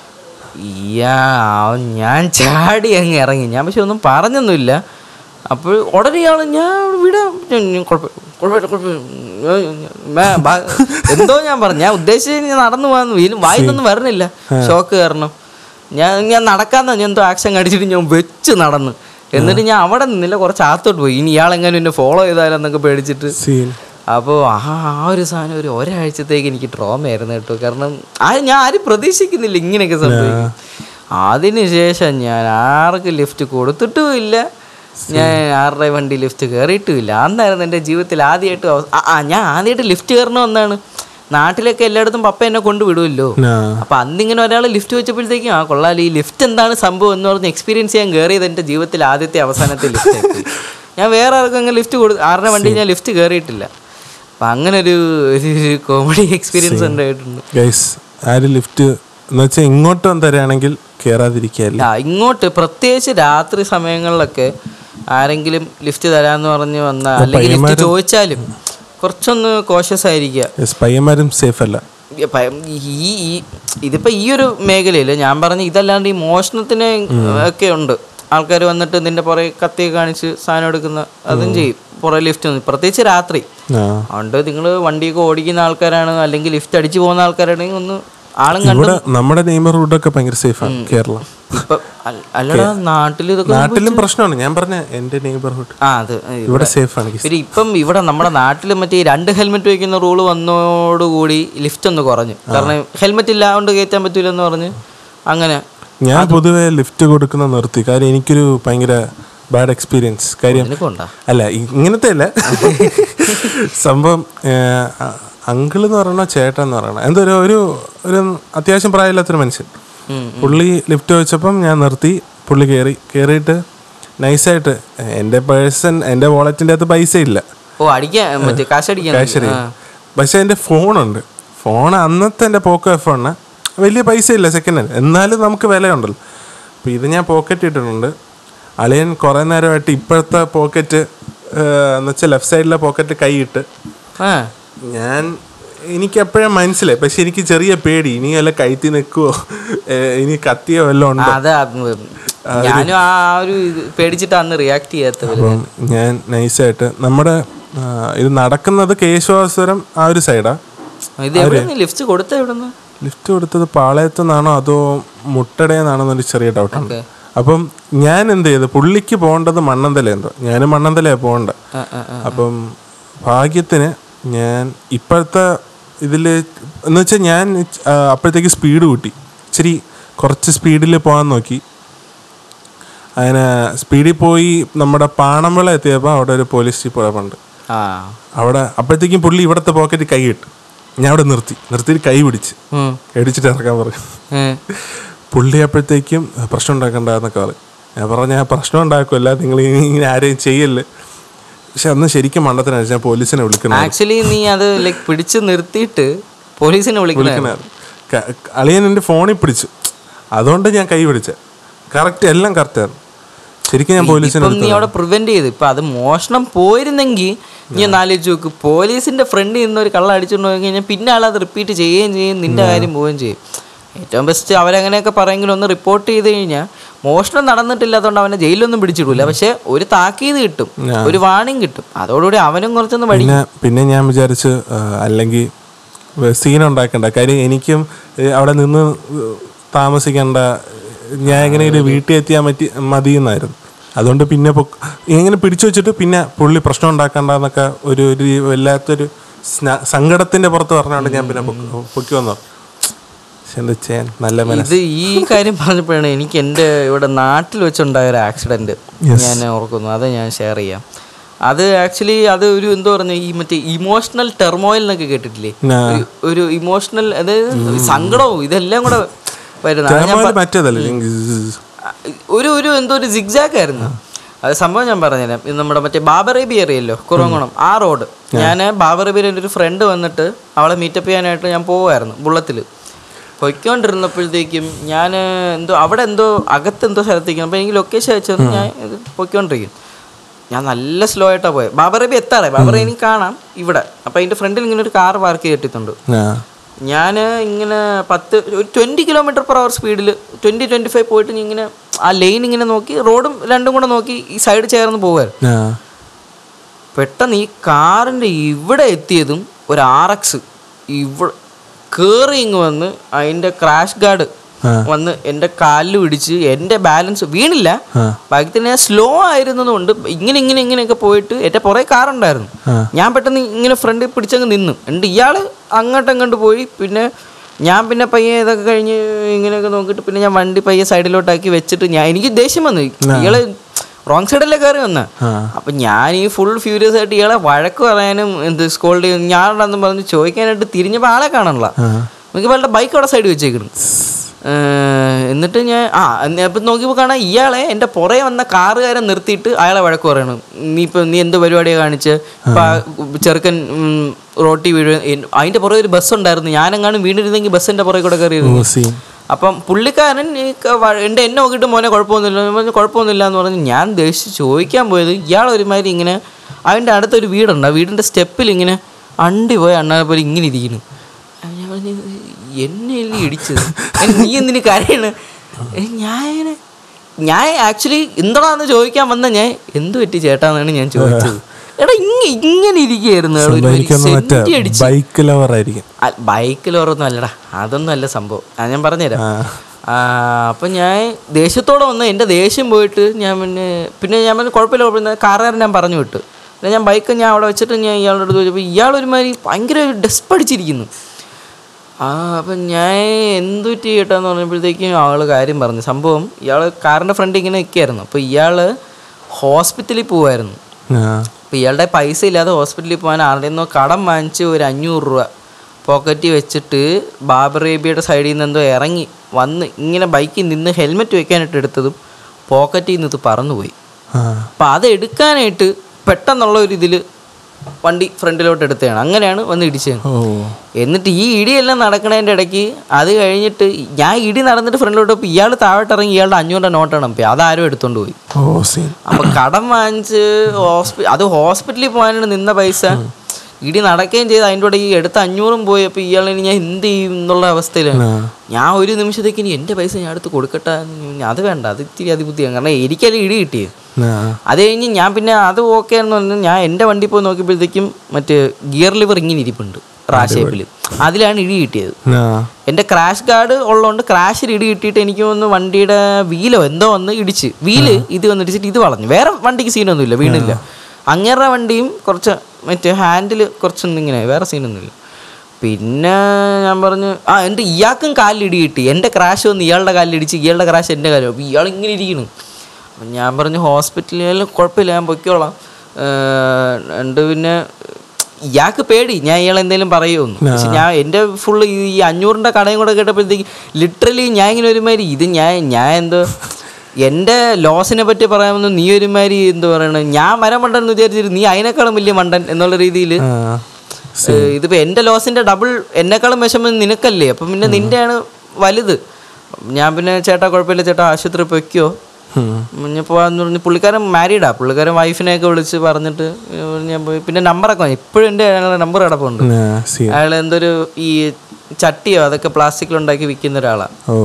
ഇയ്യാ ഞാൻ ചാടി അങ്ങ് ഇറങ്ങി ഞാൻ പക്ഷെ ഒന്നും പറഞ്ഞൊന്നുമില്ല അപ്പോൾ ഉടനെ ഇയാൾ ഞാൻ വിടാം ഞാൻ- ഞാൻ കുഴപ്പമില്ല കുഴപ്പമില്ല കുഴപ്പമില്ല മേ- ബാ- എന്തോ ഞാൻ പറഞ്ഞു ഞാൻ ഉദ്ദേശിച്ച് ഞാൻ നടന്നു പോകാന്ന് വീലും വായിന്നൊന്നും വരണില്ല ഷോക്ക് കാരണം ഞാൻ ഞാൻ നടക്കാന്ന് ഞാൻ എന്തോ ആക്ഷൻ കടിച്ചിട്ട് ഞാൻ വെച്ച് നടന്നു എന്നിട്ട് ഞാൻ അവിടെ നിന്നില്ല കുറച്ച് അകത്തോട്ട് പോയി ഇനി ഇയാളെങ്ങനെ എന്നെ ഫോളോ ചെയ്താലെന്നൊക്കെ പേടിച്ചിട്ട് സീൻ അപ്പോൾ ആ ആ ഒരു സാധനം ഒരു ഒരാഴ്ചത്തേക്ക് എനിക്ക് ട്രോമയായിരുന്നു കേട്ടോ കാരണം ആ ഞാൻ ആരും പ്രതീക്ഷിക്കുന്നില്ല ഇങ്ങനെയൊക്കെ സംഭവിക്കും അതിനുശേഷം ഞാൻ ആർക്കും ലിഫ്റ്റ് കൊടുത്തിട്ടും ഇല്ല ഞാൻ ആരുടെ വണ്ടി ലിഫ്റ്റ് കയറിയിട്ടും ഇല്ല അന്നായിരുന്നു എൻ്റെ ജീവിതത്തിൽ ആദ്യമായിട്ട് അവ- ആ ആ, ഞാൻ ആദ്യമായിട്ട് ലിഫ്റ്റ് കയറണമെന്നാണ് നാട്ടിലൊക്കെ എല്ലായിടത്തും പപ്പ എന്നെ കൊണ്ടുവിടുമല്ലോ ആ അപ്പൊ അന്നിങ്ങനെ ഒരാൾ ലിഫ്റ്റ് വെച്ചപ്പോഴത്തേക്കും ആ കൊള്ളാലോ ഈ ലിഫ്റ്റ് എന്താണ് സംഭവം എന്ന് പറഞ്ഞ് എക്സ്പീരിയൻസ് ചെയ്യാൻ കയറിയത് എൻ്റെ ജീവിതത്തിൽ ആദ്യത്തെ അവസാനത്തെ ലിഫ്റ്റ് ഞാൻ വേറെ ആർക്കും അങ്ങനെ ലിഫ്റ്റ് കൊടു ആരുടെ വണ്ടി ഞാൻ ലിഫ്റ്റ് കയറിയിട്ടില്ല അപ്പം അങ്ങനെ ഒരു ഒരു കോമഡി എക്സ്പീരിയൻസ് ഉണ്ടായിട്ടുണ്ട് ഗൈസ് ആര് ലിഫ്റ്റ് എന്ന് വെച്ചാൽ ഇങ്ങോട്ടും തരാണെങ്കിൽ കയറാതിരിക്കല്ലേ ആ ഇങ്ങോട്ട് പ്രത്യേകിച്ച് രാത്രി സമയങ്ങളിലൊക്കെ ആരെങ്കിലും ലിഫ്റ്റ് തരാന്ന് പറഞ്ഞ് വന്ന അല്ലെങ്കിൽ ലിഫ്റ്റ് ചോദിച്ചാലും കുറച്ചൊന്ന് കോഷ്യസ് ആയിരിക്കുക യെസ് പയ്യന്മാരും സേഫ് അല്ല ഈ പ- ഈ ഈ ഇതിപ്പോ ഈ ഒരു മേഖലയിൽ ഞാൻ പറഞ്ഞ ഇതല്ലാണ്ട് ഈ മോഷണത്തിന് ഒക്കെ ഉണ്ട് ആൾക്കാർ വന്നിട്ട് നിന്റെ പുറകെ കത്തി കാണിച്ച് സാധനം എടുക്കുന്ന അതും ചെയ്യും പുറകെ ലിഫ്റ്റ് ഒന്നും പ്രത്യേകിച്ച് രാത്രി ആ അതുകൊണ്ട് നിങ്ങൾ വണ്ടിയൊക്കെ ഓടിക്കുന്ന ആൾക്കാരാണ് അല്ലെങ്കിൽ ലിഫ്റ്റ് അടിച്ചു പോകുന്ന ആൾക്കാരാണെങ്കിൽ ഒന്ന് ആളും കണ്ടു ഇവിടെ നമ്മുടെ നെയ്ബർഹുഡൊക്കെ ഭയങ്കര സേഫാണ് കേരളം ഇപ്പൊ അല്ല- അല്ലടാ നാട്ടിൽ ഇതൊക്കെ നാട്ടിലും പ്രശ്നമാണ് ഞാൻ പറഞ്ഞ എൻ്റെ നെയ്ബർഹുഡ് ആ അത് ഇവിടെ സേഫാണ് ഗൈസ് പിന്നെ ഇപ്പം ഇവിടെ നമ്മുടെ നാട്ടിൽ മറ്റേ ഈ രണ്ട് ഹെൽമെറ്റ് വയ്ക്കുന്ന റൂള് വന്നോടുകൂടി ലിഫ്റ്റ് ഒന്ന് കുറഞ്ഞു കാരണം ഹെൽമെറ്റ് ഇല്ലാണ്ട് കയറ്റാൻ പറ്റൂലെന്ന് പറഞ്ഞ് അങ്ങനെ ഞാൻ പൊതുവെ ലിഫ്റ്റ് കൊടുക്കുന്ന നിർത്തി കാര്യം എനിക്കൊരു ഭയങ്കര ബാഡ് എക്സ്പീരിയൻസ് കാര്യം നിനക്കും ഉണ്ടാ അല്ല ഇ- ഇങ്ങനത്തെ അല്ല സംഭവം അങ്കിൾ എന്ന് പറയണോ ചേട്ടൻ എന്ന് പറയണോ എന്തോ ഒരു ഒരു ഒരു അത്യാവശ്യം പ്രായമില്ലാത്തൊരു മനുഷ്യൻ ഉം, പുള്ളി ലിഫ്റ്റ് വെച്ചപ്പം ഞാൻ നിർത്തി പുള്ളി കയറി കയറിയിട്ട് നൈസായിട്ട് എൻ്റെ പേഴ്സൺ എൻ്റെ വാളറ്റിൻ്റെ അകത്ത് പൈസ ഇല്ല ഓ അടിക്കാൻ മറ്റേ കാശടിക്കാൻ കാശരി പക്ഷെ എൻ്റെ ഫോണുണ്ട് ഫോൺ അന്നത്തെ എൻ്റെ പോക്കോ ഫോണ് വലിയ പൈസ ഇല്ല സെക്കൻഡ് ഹാൻഡ് എന്നാലും നമുക്ക് വിലയുണ്ടല്ലോ അപ്പോൾ ഇത് ഞാൻ പോക്കറ്റ് ഇട്ടിട്ടുണ്ട് അളിയൻ കുറേ നേരമായിട്ട് ഇപ്പോഴത്തെ പോക്കറ്റ് എന്ന് വെച്ചാൽ ലെഫ്റ്റ് സൈഡിലെ പോക്കറ്റ് കൈയിട്ട് ആ ഞാൻ എനിക്ക് എപ്പോഴും മനസ്സിലായി പക്ഷെ എനിക്ക് ചെറിയ പേടി ഇനി വല്ല കഴുത്തി നിൽക്കുവോ ഇനി കത്തിയോ വല്ലതും ഉണ്ടോ അത് ഞാനും ആ ഒരു ഇത് പേടിച്ചിട്ട് അന്ന് റിയാക്ട് ചെയ്യാത്തവര് അപ്പം ഞാൻ നൈസായിട്ട് നമ്മുടെ ആ, ഇത് നടക്കുന്നത് കേശവാസുരം ആ ഒരു സൈഡാ ഇത് എവിടെ ലിഫ്റ്റ് കൊടുത്ത എവിടെ നിന്ന് ലിഫ്റ്റ് കൊടുത്തത് പാളയത്തു നിന്നാണോ അതോ മുട്ടടയെന്നാണോ എന്നൊരു ചെറിയ ഡൗട്ടുണ്ട് ഓക്കെ അപ്പം ഞാൻ എന്ത് ചെയ്തു പുള്ളിക്ക് പോകേണ്ടത് മണ്ണന്തല എന്തോ ഞാനും മണ്ണന്തലയാണ് പോകേണ്ടത് ആ ആ ആ അപ്പം ഭാഗ്യത്തിന് ഞാൻ ഇപ്പോഴത്തെ ഇതിൽ എന്ന് വെച്ചാൽ ഞാൻ ആ, അപ്പോഴത്തേക്ക് സ്പീഡ് കൂട്ടി ഇച്ചിരി കുറച്ച് സ്പീഡിൽ പോകാൻ നോക്കി അങ്ങനെ സ്പീഡിൽ പോയി നമ്മുടെ പാണമ്പള എത്തിയപ്പോൾ അവിടെ ഒരു പോലീസ് ജീപ്പ് കുഴപ്പമുണ്ട് ആ അവിടെ അപ്പോഴത്തേക്കും പുള്ളി ഇവിടുത്തെ പോക്കറ്റ് കൈ ഇട്ടു ഞാൻ അവിടെ നിർത്തി നിർത്തിയിട്ട് കൈ പിടിച്ച് ഉം. ഇടിച്ചിട്ട് ഇറക്കാൻ പറഞ്ഞു ഏ. പുള്ളി അപ്പോഴത്തേക്കും പ്രശ്നം ഉണ്ടാക്കണ്ടെന്നൊക്കെ പറയും ഞാൻ പറഞ്ഞ ഞാൻ പ്രശ്നം ഉണ്ടാക്കുമല്ല നിങ്ങൾ ഇങ്ങനെ ആരെയും ചെയ്യല്ലേ പക്ഷെ അന്ന് ശരിക്കും മണ്ടത്തിനാണ് ഞാൻ പോലീസിനെ വിളിക്കണം ആക്ച്വലി നീ അത് ലൈക്ക് പിടിച്ച് നിർത്തിയിട്ട് പോലീസിനെ വിളിക്കണ ക- അളിയൻ എൻ്റെ ഫോണിൽ പിടിച്ചു അതുകൊണ്ട് ഞാൻ കൈ പിടിച്ച കറക്റ്റ് എല്ലാം കറക്റ്റായിരുന്നു ശരിക്കും ഞാൻ പോലീസിനെ ഇപ്പം നീ അവിടെ പ്രിവെന്റ് ചെയ്ത് ഇപ്പൊ അത് മോഷണം പോയിരുന്നെങ്കിൽ നീ ഒന്ന് ആലോചിച്ച് നോക്ക് പോലീസിന്റെ ഫ്രണ്ടിൽ നിന്ന് ഒരു കള്ള അടിച്ചുകൊണ്ട് പോയി കഴിഞ്ഞാൽ പിന്നെ ആൾ അത് റിപ്പീറ്റ് ചെയ്യുകയും ചെയ്യും നിന്റെ കാര്യം പോവുകയും ചെയ്യും ഏറ്റവും ബെസ്റ്റ് അവരങ്ങനെയൊക്കെ പറയെങ്കിലും ഒന്ന് റിപ്പോർട്ട് ചെയ്ത് കഴിഞ്ഞാൽ മോഷണം നടന്നിട്ടില്ലാത്തതുകൊണ്ട് അവനെ ജയിലൊന്നും പിടിച്ചിടൂല പക്ഷെ ഒരു താക്കീത് കിട്ടും ഒരു വാണിംഗ് കിട്ടും അതോടുകൂടി അവനും കുറച്ചൊന്ന് വഴി പിന്നെ പിന്നെ ഞാൻ വിചാരിച്ചു ആ, അല്ലെങ്കിൽ സീൻ ഉണ്ടാക്കണ്ട കാര്യം എനിക്കും ഏ, അവിടെ നിന്ന് താമസിക്കേണ്ട ഞാൻ എങ്ങനെ ഒരു വീട്ടിൽ എത്തിയാൽ മതി മതി എന്നായിരുന്നു അതുകൊണ്ട് പിന്നെ പൊക്ക്- ഇങ്ങനെ പിടിച്ചു വെച്ചിട്ട് പിന്നെ പുള്ളി പ്രശ്നം ഉണ്ടാക്കണ്ടെന്നൊക്കെ ഒരു ഒരു വല്ലാത്തൊരു സ്ന- സങ്കടത്തിന്റെ പുറത്ത് പറഞ്ഞുകൊണ്ട് ഞാൻ പിന്നെ പൊക്ക്- പൊക്കി വന്നു പക്ഷെ എന്താ ചെയ്യാൻ നല്ല മനസ്സ് ഇത് ഈ കാര്യം പറഞ്ഞപ്പോഴാണ് എനിക്ക് എൻ്റെ ഇവിടെ നാട്ടിൽ വെച്ചുണ്ടായ ഒരു ആക്സിഡന്റ് ഞാൻ ഓർക്കുന്നു അത് ഞാൻ ഷെയർ ചെയ്യാം അത് ആക്ച്വലി അത് ഒരു എന്തോ പറഞ്ഞു ഈ മറ്റേ ഇമോഷണൽ ടെർമോയിൽ എന്നൊക്കെ കേട്ടിട്ടില്ലേ ആ. ഒരു- ഒരു ഇമോഷണൽ അതായത് സങ്കടവും ഇതെല്ലാം കൂടെ വരുന്നത് അത് ഞാൻ തേമാല് മറ്റേതല്ലേ ഒരു ഒരു എന്തോ ഒരു സിഗ്സാക്ക് ആയിരുന്നു അത് സംഭവം ഞാൻ പറഞ്ഞുതരാം ഇത് നമ്മുടെ മറ്റേ ബാബറേബി അറിയല്ലോ കുറവങ്കുണം ആ റോഡ് ഞാൻ ബാബറേബിയിൽ എൻ്റെ ഒരു ഫ്രണ്ട് വന്നിട്ട് അവളെ മീറ്റപ്പ് ചെയ്യാനായിട്ട് ഞാൻ പോവായിരുന്നു ബുള്ളത്തിൽ പൊയ്ക്കൊണ്ടിരുന്നപ്പോഴത്തേക്കും ഞാൻ എന്തോ അവിടെ എന്തോ അകത്ത് എന്തോ സ്ഥലത്തേക്ക് അപ്പോൾ എനിക്ക് ലൊക്കേഷൻ അയച്ചു തന്നു ഞാൻ ഇത് പൊയ്ക്കൊണ്ടിരിക്കും ഞാൻ നല്ല സ്ലോ ആയിട്ടാണ് പോയത് ബാബറേബി എത്താറേ ബാബറേ എനിക്ക് കാണാം ഇവിടെ അപ്പോൾ അതിൻ്റെ ഫ്രണ്ടിൽ ഇങ്ങനെ ഒരു കാർ പാർക്ക് ചെയ്തിട്ടുണ്ട് ആ ഞാൻ ഇങ്ങനെ പത്ത് ഒരു ട്വൻറ്റി കിലോമീറ്റർ പെർ അവർ സ്പീഡിൽ ട്വൻറ്റി ട്വൻറ്റി ഫൈവ് പോയിട്ട് ഞാൻ ഇങ്ങനെ ആ ലൈൻ ഇങ്ങനെ നോക്കി റോഡും രണ്ടും കൂടെ നോക്കി ഈ സൈഡ് ചേർന്ന് പോകുമായിരുന്നു ആ പെട്ടെന്ന് ഈ കാറിൻ്റെ ഇവിടെ എത്തിയതും ഒരു ആർ എക്സ് ഇവിടെ കയറി ഇങ്ങ് വന്ന് അതിൻ്റെ ക്രാഷ് ഗാർഡ് ആ. വന്ന് എൻ്റെ കാലിൽ പിടിച്ച് എൻ്റെ ബാലൻസ് വീണില്ല ആ. ബാക്കി ഞാൻ സ്ലോ ആയിരുന്നതുകൊണ്ട് ഇങ്ങനെ ഇങ്ങനെ ഇങ്ങനെയൊക്കെ പോയിട്ട് എൻ്റെ പുറകെ കാറുണ്ടായിരുന്നു ആ. ഞാൻ പെട്ടെന്ന് ഇങ്ങനെ ഫ്രണ്ടിൽ പിടിച്ചങ്ങ് നിന്നു എന്നിട്ട് ഇയാൾ അങ്ങോട്ടും അങ്ങോട്ട് പോയി പിന്നെ ഞാൻ പിന്നെ പയ്യെ ഇതൊക്കെ കഴിഞ്ഞ് ഇങ്ങനെയൊക്കെ നോക്കിയിട്ട് പിന്നെ ഞാൻ വണ്ടി പയ്യെ സൈഡിലോട്ടാക്കി വെച്ചിട്ട് ഞാൻ എനിക്ക് ദേഷ്യം വന്നു ഇയാള് റോങ് സൈഡല്ലേ കയറി വന്ന ആ. അപ്പൊ ഞാൻ ഈ ഫുൾ ഫ്യൂരിയസ് ആയിട്ട് ഇയാളെ വഴക്ക് പറയാനും എന്ത് സ്കോൾഡ് ചെയ്യും ഞാനുണ്ടെന്ന് പറഞ്ഞ് ചോദിക്കാനായിട്ട് തിരിഞ്ഞപ്പോൾ ആളെ കാണണല്ല ആ എനിക്ക് അവളുടെ ബൈക്ക് അവിടെ സൈഡ് വെച്ചേക്കണം എന്നിട്ട് ഞാൻ ആ അപ്പം നോക്കിയപ്പോൾ കാണാം ഇയാളെ എൻ്റെ പുറകെ വന്ന കാറുകാരൻ നിർത്തിയിട്ട് അയാളെ വഴക്ക് പറയണം നീ ഇപ്പം നീ എന്ത് പരിപാടിയാണ് കാണിച്ച് ഇപ്പം ആ ചെറുക്കൻ ഉം, റോട്ടി വീഴ് എൻ- അതിൻ്റെ പുറകെ ഒരു ബസ് ഉണ്ടായിരുന്നു ഞാനെങ്ങാനും വീണിരുന്നെങ്കിൽ ബസ്സിൻ്റെ പുറകെ കൂടെ കയറി ഓ സീൻ അപ്പം പുള്ളിക്കാരൻ ഈ ക- വ- എൻ്റെ എന്നെ നോക്കിയിട്ട് മോനെ കുഴപ്പമൊന്നുമില്ല ഞാൻ പറഞ്ഞു കുഴപ്പമൊന്നുമില്ല എന്ന് പറഞ്ഞ് ഞാൻ ദേഷ്യം ചോദിക്കാൻ പോയത് ഇയാൾ ഒരുമാതിരി ഇങ്ങനെ അതിൻ്റെ അടുത്തൊരു വീടുണ്ട് ആ വീടിൻ്റെ സ്റ്റെപ്പിൽ ഇങ്ങനെ അണ്ടി പോയ അണ്ണാനെ പോലെ ഇങ്ങനെ ഇരിക്കുന്നു അപ്പൊ ഞാൻ പറഞ്ഞു എന്നെ അല്ലേ ഇടിച്ചത് ഏ, നീ എന്തിനു കരയണ് ഏ, ഞാൻ ഇങ്ങനെ- ഞാൻ ആക്ച്വലി എന്താണെന്ന് ചോദിക്കാൻ വന്ന ഞാൻ എന്ത് പറ്റി ചേട്ടാന്നാണ് ഞാൻ ചോദിച്ചത് എടാ ഇങ്ങ ഇങ്ങനെ ഇരിക്കുകയായിരുന്നു അയാൾ ഒരു എനിക്കൊന്ന് മറ്റേ സെന്റി അടിച്ച് ബൈക്ക് ലവറായിരിക്കും ബൈക്കിൽ ഓരോന്നും അല്ലടാ അതൊന്നും അല്ല സംഭവം അത് ഞാൻ പറഞ്ഞുതരാം ആ ആ, അപ്പം ഞാൻ ദേഷ്യത്തോടെ വന്ന് എൻ്റെ ദേഷ്യം പോയിട്ട് ഞാൻ പിന്നെ പിന്നെ ഞാൻ പറഞ്ഞു കുഴപ്പമില്ല കുഴപ്പമില്ല കാറുകാരൻ ഞാൻ പറഞ്ഞു വിട്ടു പിന്നെ ഞാൻ ബൈക്ക് ഞാൻ അവിടെ വെച്ചിട്ട് ഞാൻ ഇയാളുടെ അടുത്ത് ചോദിച്ചപ്പോൾ ഇയാൾ ഒരുമാതിരി ഭയങ്കര ഡെസ്പടിച്ചിരിക്കുന്നു ആ അപ്പം ഞാൻ എന്തു പറ്റി കേട്ടാന്ന് പറഞ്ഞപ്പോഴത്തേക്കും ആൾ കാര്യം പറഞ്ഞു സംഭവം ഇയാൾ കാറിൻ്റെ ഫ്രണ്ട് ഇങ്ങനെ നിൽക്കുകയായിരുന്നു അപ്പോൾ ഇയാൾ ഹോസ്പിറ്റലിൽ പോവായിരുന്നു ആ അപ്പോൾ ഇയാളുടെ പൈസ ഇല്ലാതെ ഹോസ്പിറ്റലിൽ പോകാൻ ആരുടെ നിന്നോ കടം വാങ്ങിച്ച് ഒരു അഞ്ഞൂറ് രൂപ പോക്കറ്റിൽ വെച്ചിട്ട് ബാബറേബിയുടെ സൈഡിൽ നിന്ന് എന്തോ ഇറങ്ങി വന്ന് ഇങ്ങനെ ബൈക്കിൽ നിന്ന് ഹെൽമെറ്റ് വെക്കാനായിട്ട് എടുത്തതും പോക്കറ്റിൽ നിന്ന് ഇത് പറന്നുപോയി ആ അപ്പം അത് എടുക്കാനായിട്ട് പെട്ടെന്നുള്ള ഒരു ഇതിൽ വണ്ടി ഫ്രണ്ടിലോട്ട് എടുത്തതാണ് അങ്ങനെയാണ് വന്ന് ഇടിച്ചത് ഓ എന്നിട്ട് ഈ ഇടിയെല്ലാം നടക്കണതിൻ്റെ ഇടയ്ക്ക് അത് കഴിഞ്ഞിട്ട് ഞാൻ ഇടി നടന്നിട്ട് ഫ്രണ്ടിലോട്ട് പോയി ഇയാൾ താഴോട്ട് ഇറങ്ങി ഇയാളുടെ അഞ്ഞൂറിൻ്റെ നോട്ടാണ് അപ്പോൾ അതാരും എടുത്തോണ്ട് പോയി ഓ സീൻ അപ്പം കടം വാങ്ങിച്ച് ഹോസ്പി അത് ഹോസ്പിറ്റലിൽ പോകാനാണ് നിന്ന പൈസ ഇടി നടക്കുകയും ചെയ്ത് അതിൻ്റെ കൂടെ ഈ എടുത്ത അഞ്ഞൂറും പോയി അപ്പോൾ ഇയാളിന് ഞാൻ എന്ത് ചെയ്യും എന്നുള്ള അവസ്ഥയിലാണ് ആ ഞാൻ ഒരു നിമിഷത്തേക്ക് ഇനി എൻ്റെ പൈസ ഞാൻ എടുത്ത് കൊടുക്കട്ടെ എന്ന് ഞാൻ- അത് വേണ്ട അത് ഇത്തിരി അതിബുദ്ധിയാണ് കാരണം എനിക്കല്ലേ ഇടി കിട്ടിയത് ആ അത് കഴിഞ്ഞ് ഞാൻ പിന്നെ അത് ഓക്കെ എന്ന് പറഞ്ഞാൽ ഞാൻ എൻ്റെ വണ്ടി പോയി നോക്കിയപ്പോഴത്തേക്കും മറ്റേ ഗിയർ ലിവർ ഇങ്ങനെ ഇരിപ്പുണ്ട് റാ ഷേപ്പിൽ അതിലാണ് ഇടി കിട്ടിയത് ആ എൻ്റെ ക്രാഷ് ഗാർഡ് ഉള്ളതുകൊണ്ട് ക്രാഷിൽ ഇടി കിട്ടിയിട്ട് എനിക്ക് തോന്നുന്നു വണ്ടിയുടെ വീലോ എന്തോ വന്ന് ഇടിച്ച് വീല് ഇത് വന്ന് ഇടിച്ചിട്ട് ഇത് വളഞ്ഞു വേറെ വണ്ടിക്ക് സീനൊന്നുമില്ല വീണില്ല അങ്ങേറെ വണ്ടിയും കുറച്ച് മറ്റേ ഹാൻഡിൽ കുറച്ചൊന്നും ഇങ്ങനെ വേറെ സീനൊന്നുമില്ല പിന്നെ ഞാൻ പറഞ്ഞു ആ എൻ്റെ ഇയാൾക്കും കാലിൽ ഇടി കിട്ടി എൻ്റെ ക്രാഷ് വന്ന് ഇയാളുടെ കാലിൽ ഇടിച്ച് ഇയാളുടെ ക്രാഷ് എൻ്റെ കാലിൽ അപ്പോൾ ഇയാൾ ഇങ്ങനെ ഇരിക്കുന്നു അപ്പം ഞാൻ പറഞ്ഞു ഹോസ്പിറ്റലിൽ കുഴപ്പമില്ല ഞാൻ പൊയ്ക്കോളാം ഉണ്ട് പിന്നെ ഇയാൾക്ക് പേടി ഞാൻ ഇയാൾ എന്തെങ്കിലും പറയുമെന്ന് പക്ഷെ ഞാൻ എൻ്റെ ഫുള്ള് ഈ അഞ്ഞൂറിൻ്റെ കടയും കൂടെ കേട്ടപ്പോഴത്തേക്ക് ലിറ്ററലി ഞാൻ ഇങ്ങനെ ഒരുമാതിരി ഇത് ഞാൻ ഞാൻ എന്തോ എൻ്റെ ലോസിനെ പറ്റി പറയാമെന്ന് നീ ഒരുമാതിരി എന്താ പറയണത് ഞാൻ മരം മണ്ടൻ എന്ന് വിചാരിച്ചിട്ട് നീ അതിനേക്കാളും വലിയ മണ്ടൻ എന്നുള്ള രീതിയിൽ ആ ഇതിപ്പോൾ എൻ്റെ ലോസിൻ്റെ ഡബിൾ എന്നെക്കാളും വിഷമം നിനക്കല്ലേ അപ്പം പിന്നെ നിൻ്റെയാണ് വലുത് ഞാൻ പിന്നെ ചേട്ടാ കുഴപ്പമില്ല ചേട്ടാ ആശുപത്രി പൊയ്ക്കോ ഉം. ഞാൻ പോകാന്ന് പറഞ്ഞ് പുള്ളിക്കാരൻ മാരീഡാ പുള്ളിക്കാരൻ വൈഫിനെയൊക്കെ വിളിച്ച് പറഞ്ഞിട്ട് ഞാൻ പോയി പിന്നെ നമ്പറൊക്കെ വാങ്ങി ഇപ്പോഴും എൻ്റെ അയാളുടെ നമ്പർ കിടപ്പുണ്ട് ആ സീൻ അയാൾ എന്തൊരു ഈ ചട്ടിയോ അതൊക്കെ പ്ലാസ്റ്റിക്കിലുണ്ടാക്കി വിൽക്കുന്ന ഒരാളാണ് ഓ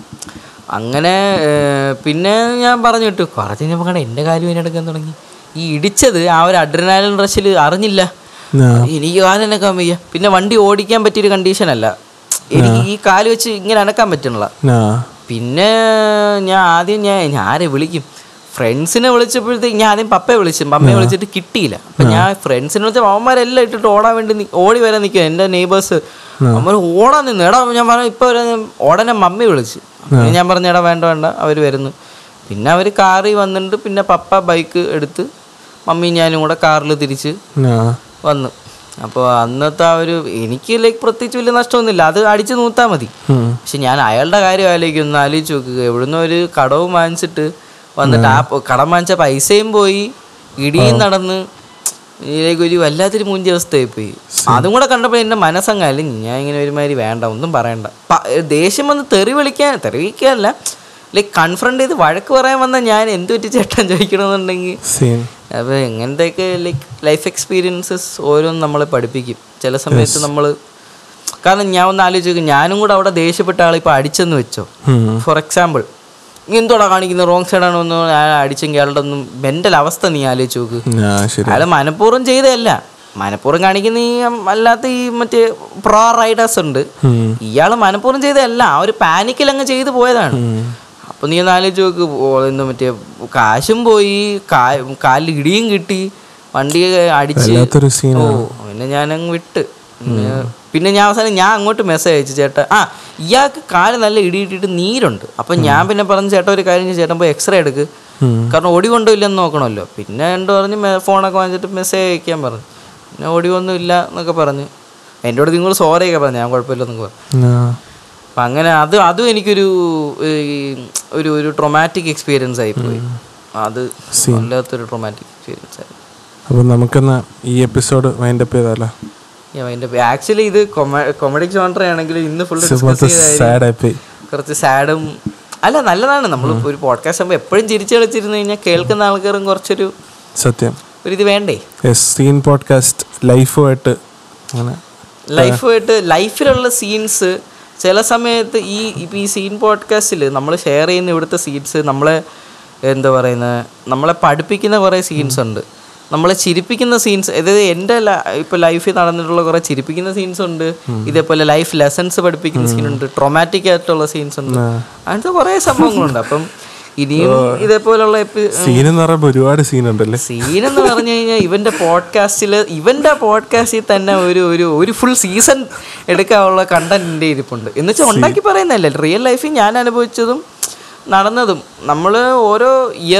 അങ്ങനെ ഏർ, പിന്നെ ഞാൻ പറഞ്ഞു വിട്ടു കുറച്ച് കഴിഞ്ഞപ്പോൾ കണ്ട എൻ്റെ കാര്യം അതിനെടുക്കാൻ തുടങ്ങി ഈ ഇടിച്ചത് ആ ഒരു അഡ്രിനാലിൻ റഷിൽ അറിഞ്ഞില്ല ആ എനിക്ക് കാലനക്കാൻ വയ്യ പിന്നെ വണ്ടി ഓടിക്കാൻ പറ്റിയൊരു കണ്ടീഷൻ അല്ല എനിക്ക് ഈ കാല് വെച്ച് ഇങ്ങനെ അനക്കാൻ പറ്റണില്ല ആ പിന്നെ ഞാൻ ആദ്യം ഞാൻ ഞാൻ ആരെ വിളിക്കും ഫ്രണ്ട്സിനെ വിളിച്ചപ്പോഴത്തേക്ക് ഞാൻ ആദ്യം പപ്പയെ വിളിച്ചു പമ്മയെ വിളിച്ചിട്ട് കിട്ടിയില്ല അപ്പം ഞാൻ ഫ്രണ്ട്സിനെ വിളിച്ചപ്പോൾ അവന്മാരെല്ലാം ഇട്ടിട്ട് ഓടാൻ വേണ്ടി നി- ഓടി വരാൻ നിൽക്കുക എൻ്റെ നെയ്ബേഴ്സ് അവന്മാർ ഓടാൻ നിന്ന് എടാ ഞാൻ പറഞ്ഞു ഇപ്പോൾ ഉടനെ മമ്മി വിളിച്ചു പിന്നെ ഞാൻ പറഞ്ഞു എടാ വേണ്ട വേണ്ട അവർ വരുന്നു പിന്നെ അവർ കാറിൽ വന്നിട്ട് പിന്നെ പപ്പ ബൈക്ക് എടുത്ത് മമ്മിയും ഞാനും കൂടെ കാറിൽ തിരിച്ച് ആ വന്നു അപ്പോൾ അന്നത്തെ ആ ഒരു എനിക്ക് ലൈക്ക് പ്രത്യേകിച്ച് വലിയ നഷ്ടമൊന്നുമില്ല അത് അടിച്ച് നൂത്താൽ മതി ഉം. പക്ഷെ ഞാൻ അയാളുടെ കാര്യം ആലോചിക്കും ഒന്ന് ആലോചിച്ച് നോക്കുക എവിടുന്ന് ഒരു കടവും വാങ്ങിച്ചിട്ട് വന്നിട്ട് ആ പ- കടം വാങ്ങിച്ച പൈസയും പോയി ഇടിയും നടന്ന് ഇതിലേക്ക് ഒരു വല്ലാത്തൊരു മൂഞ്ചി അവസ്ഥയായി പോയി അതും കൂടെ കണ്ടപ്പോൾ എൻ്റെ മനസ്സങ്ങാലും ഞാൻ ഇങ്ങനെ ഒരുമാതിരി വേണ്ട ഒന്നും പറയണ്ട പ- ദേഷ്യം വന്ന് തെറി വിളിക്കാൻ തെറി വിളിക്കാനല്ല ലൈക്ക് കൺഫ്രണ്ട് ചെയ്ത് വഴക്ക് പറയാൻ വന്ന ഞാൻ എന്ത് പറ്റി ചേട്ടൻ ചോദിക്കണമെന്നുണ്ടെങ്കിൽ സീൻ അപ്പോൾ എങ്ങനത്തെയൊക്കെ ലൈക്ക് ലൈഫ് എക്സ്പീരിയൻസസ് ഓരോന്നും നമ്മളെ പഠിപ്പിക്കും ചില സമയത്ത് നമ്മൾ കാരണം ഞാൻ ഒന്ന് ആലോചിച്ച് നോക്കും ഞാനും കൂടെ അവിടെ ദേഷ്യപ്പെട്ട ആൾ ഇപ്പോൾ അടിച്ചെന്ന് വെച്ചോ ഉം. ഫോർ എക്സാമ്പിൾ നീ എന്തോടാ കാണിക്കുന്നത് റോങ് സൈഡാണോ എന്ന് ഞാൻ അടിച്ചെങ്കിൽ അയാളുടെ ഒന്നും മെൻ്റൽ അവസ്ഥ നീ ആലോചിച്ച് നോക്ക് ആ ശരി അയാൾ മനഃപൂർവ്വം ചെയ്തതല്ല മനഃപൂർവ്വം കാണിക്കുന്ന ഈ അല്ലാത്ത ഈ മറ്റേ പ്രോ റൈഡേഴ്സ് ഉണ്ട് ഉം. ഇയാൾ മനഃപൂർവ്വം ചെയ്തതല്ല ആ ഒരു പാനിക്കിൽ അങ്ങ് ചെയ്തു പോയതാണ് അപ്പൊ നീ ഒന്ന് ആലോചിച്ച് നോക്ക് ഓ, എന്ത് മറ്റേ കാശും പോയി കാ- കാലിൽ ഇടിയും കിട്ടി വണ്ടി അടിച്ച് വല്ലാത്തൊരു ഓ സീനാണ് പിന്നെ ഞാനങ്ങ് വിട്ട് പിന്നെ പിന്നെ ഞാൻ അവസാനം ഞാൻ അങ്ങോട്ട് മെസ്സേജ് അയച്ചു ചേട്ടാ ആ ഇയാൾക്ക് കാല് നല്ല ഇടി ഇട്ടിട്ട് നീരുണ്ട് അപ്പം ഞാൻ പിന്നെ പറഞ്ഞു ചേട്ടാ ഒരു കാര്യം ചെയ്യ്, ചേട്ടൻ പോയി എക്സ്റേ എടുക്ക് ഉം. കാരണം ഒടി കൊണ്ടോ ഇല്ലെന്ന് നോക്കണമല്ലോ പിന്നെ എൻ്റെ പറഞ്ഞ് മെ- ഫോണൊക്കെ വാങ്ങിച്ചിട്ട് മെസ്സേജ് അയക്കാൻ പറഞ്ഞു പിന്നെ ഒടിവൊന്നും ഇല്ല എന്നൊക്കെ പറഞ്ഞു എന്നോട് നിങ്ങൾ സോറിയൊക്കെ പറഞ്ഞു ഞാൻ കുഴപ്പമില്ലെന്നൊക്കെ പറഞ്ഞു ആ അപ്പം അങ്ങനെ അത് അതും എനിക്കൊരു ഈ, ഒരു ഒരു ട്രൊമാറ്റിക് എക്സ്പീരിയൻസ് ആയിപ്പോയി അത് വല്ലാത്തൊരു ട്രൊമാറ്റിക് എക്സ്പീരിയൻസ് ആയി അപ്പോൾ നമുക്കെന്നാ ഈ എപ്പിസോഡ് വൈൻഡപ്പ് ചെയ്താലോ അതിൻ്റെ ആക്ച്വലി ഇത് കൊമഡിക് ജോണ്ടർ ആണെങ്കിൽ ഇന്ന് ഫുൾ ഡിസ്കസ് ചെയ്തായി സാഡായിപ്പോയി കുറച്ച് സാഡും അല്ല നല്ലതാണ് നമ്മൾ ഒരു പോഡ്കാസ്റ്റ് ആകുമ്പോൾ എപ്പോഴും ചിരിച്ചു കളിച്ചിരുന്നു കഴിഞ്ഞാൽ കേൾക്കുന്ന ആൾക്കാരും കുറച്ചൊരു സത്യം ഒരു ഇത് വേണ്ടേ യെസ് സീൻ പോഡ്കാസ്റ്റ് ലൈഫുമായിട്ട് അങ്ങനെ ലൈഫുമായിട്ട് ലൈഫിലുള്ള സീൻസ് ചില സമയത്ത് ഈ ഇപ്പം ഈ സീൻ പോഡ്കാസ്റ്റിൽ നമ്മൾ ഷെയർ ചെയ്യുന്ന ഇവിടുത്തെ സീൻസ് നമ്മളെ എന്താ പറയുന്നത് നമ്മളെ പഠിപ്പിക്കുന്ന കുറേ സീൻസ് ഉണ്ട് നമ്മളെ ചിരിപ്പിക്കുന്ന സീൻസ് അതായത് എൻ്റെ ഇപ്പോൾ ലൈഫിൽ നടന്നിട്ടുള്ള കുറേ ചിരിപ്പിക്കുന്ന സീൻസ് ഉണ്ട് ഇതേപോലെ ലൈഫ് ലെസൺസ് പഠിപ്പിക്കുന്ന സീനുണ്ട് ട്രൊമാറ്റിക് ആയിട്ടുള്ള സീൻസ് ഉണ്ട് അങ്ങനത്തെ കുറേ സംഭവങ്ങളുണ്ട് അപ്പം ഇനിയും ഇതേപോലുള്ള എപ്പി സീൻ എന്ന് പറയുമ്പോൾ ഒരുപാട് സീൻ ഉണ്ടല്ലേ സീൻ എന്ന് പറഞ്ഞു കഴിഞ്ഞാൽ ഇവന്റെ പോഡ്കാസ്റ്റിൽ ഇവന്റെ പോഡ്കാസ്റ്റിൽ തന്നെ ഒരു ഒരു ഒരു ഫുൾ സീസൺ എടുക്കാനുള്ള കണ്ടന്റ് ഇരിപ്പുണ്ട് എന്ന് വെച്ചാൽ ഉണ്ടാക്കി പറയുന്നതല്ല റിയൽ ലൈഫിൽ ഞാൻ അനുഭവിച്ചതും നടന്നതും നമ്മൾ ഓരോ ഇയറും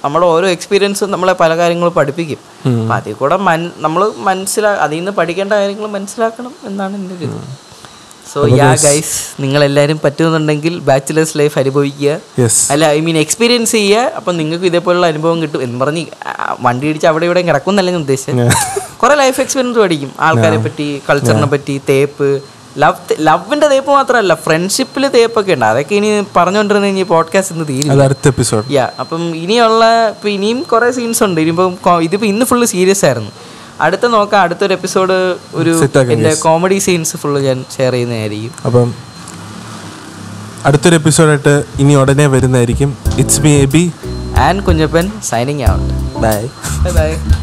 നമ്മുടെ ഓരോ എക്സ്പീരിയൻസും നമ്മളെ പല കാര്യങ്ങളും പഠിപ്പിക്കും അപ്പം അതിൽ കൂടെ മൻ നമ്മൾ മനസ്സിലാ അതിൽ നിന്ന് പഠിക്കേണ്ട കാര്യങ്ങൾ മനസ്സിലാക്കണം എന്നാണ് എൻ്റെ ഒരു ഇത് സോ യാ ഗൈസ് നിങ്ങളെല്ലാവരും പറ്റുന്നുണ്ടെങ്കിൽ ബാച്ചിലേഴ്സ് ലൈഫ് അനുഭവിക്കുക യെസ് അല്ല ഐ മീൻ എക്സ്പീരിയൻസ് ചെയ്യുക അപ്പം നിങ്ങൾക്ക് ഇതേപോലുള്ള അനുഭവം കിട്ടും എന്ന് പറഞ്ഞ് ആ, വണ്ടി ഇടിച്ച് അവിടെ ഇവിടെ കിടക്കുന്നല്ല ഞാൻ ഉദ്ദേശിച്ചത് കുറെ ലൈഫ് എക്സ്പീരിയൻസ് പഠിക്കും ആൾക്കാരെ പറ്റി കൾച്ചറിനെ പറ്റി തേപ്പ് ലവ് ലവിന്റെ തേപ്പ് മാത്രമല്ല ഫ്രണ്ട്ഷിപ്പിൽ തേപ്പൊക്കെ ഉണ്ട് അതൊക്കെ ഇനി പറഞ്ഞുകൊണ്ടിരുന്ന ഇനി പോഡ്കാസ്റ്റ് ഇന്ന് തീരും അത് അടുത്ത എപ്പിസോഡ് യാ അപ്പം ഇനിയുള്ള ഇപ്പം ഇനിയും കുറേ സീൻസ് ഉണ്ട് ഇനിയിപ്പം കൊ- ഇതിപ്പോൾ ഇന്ന് ഫുള്ള് സീരിയസ് ആയിരുന്നു അടുത്ത നോക്കാം അടുത്തൊരു എപ്പിസോഡ് ഒരു Set ആക്കാം, എൻ്റെ കോമഡി സീൻസ് ഫുള്ള് ഞാൻ ഷെയർ ചെയ്യുന്നതായിരിക്കും അപ്പം അടുത്തൊരു എപ്പിസോഡായിട്ട് ഇനി ഉടനെ വരുന്നതായിരിക്കും it's me A B and Kunjappan signing out bye bye by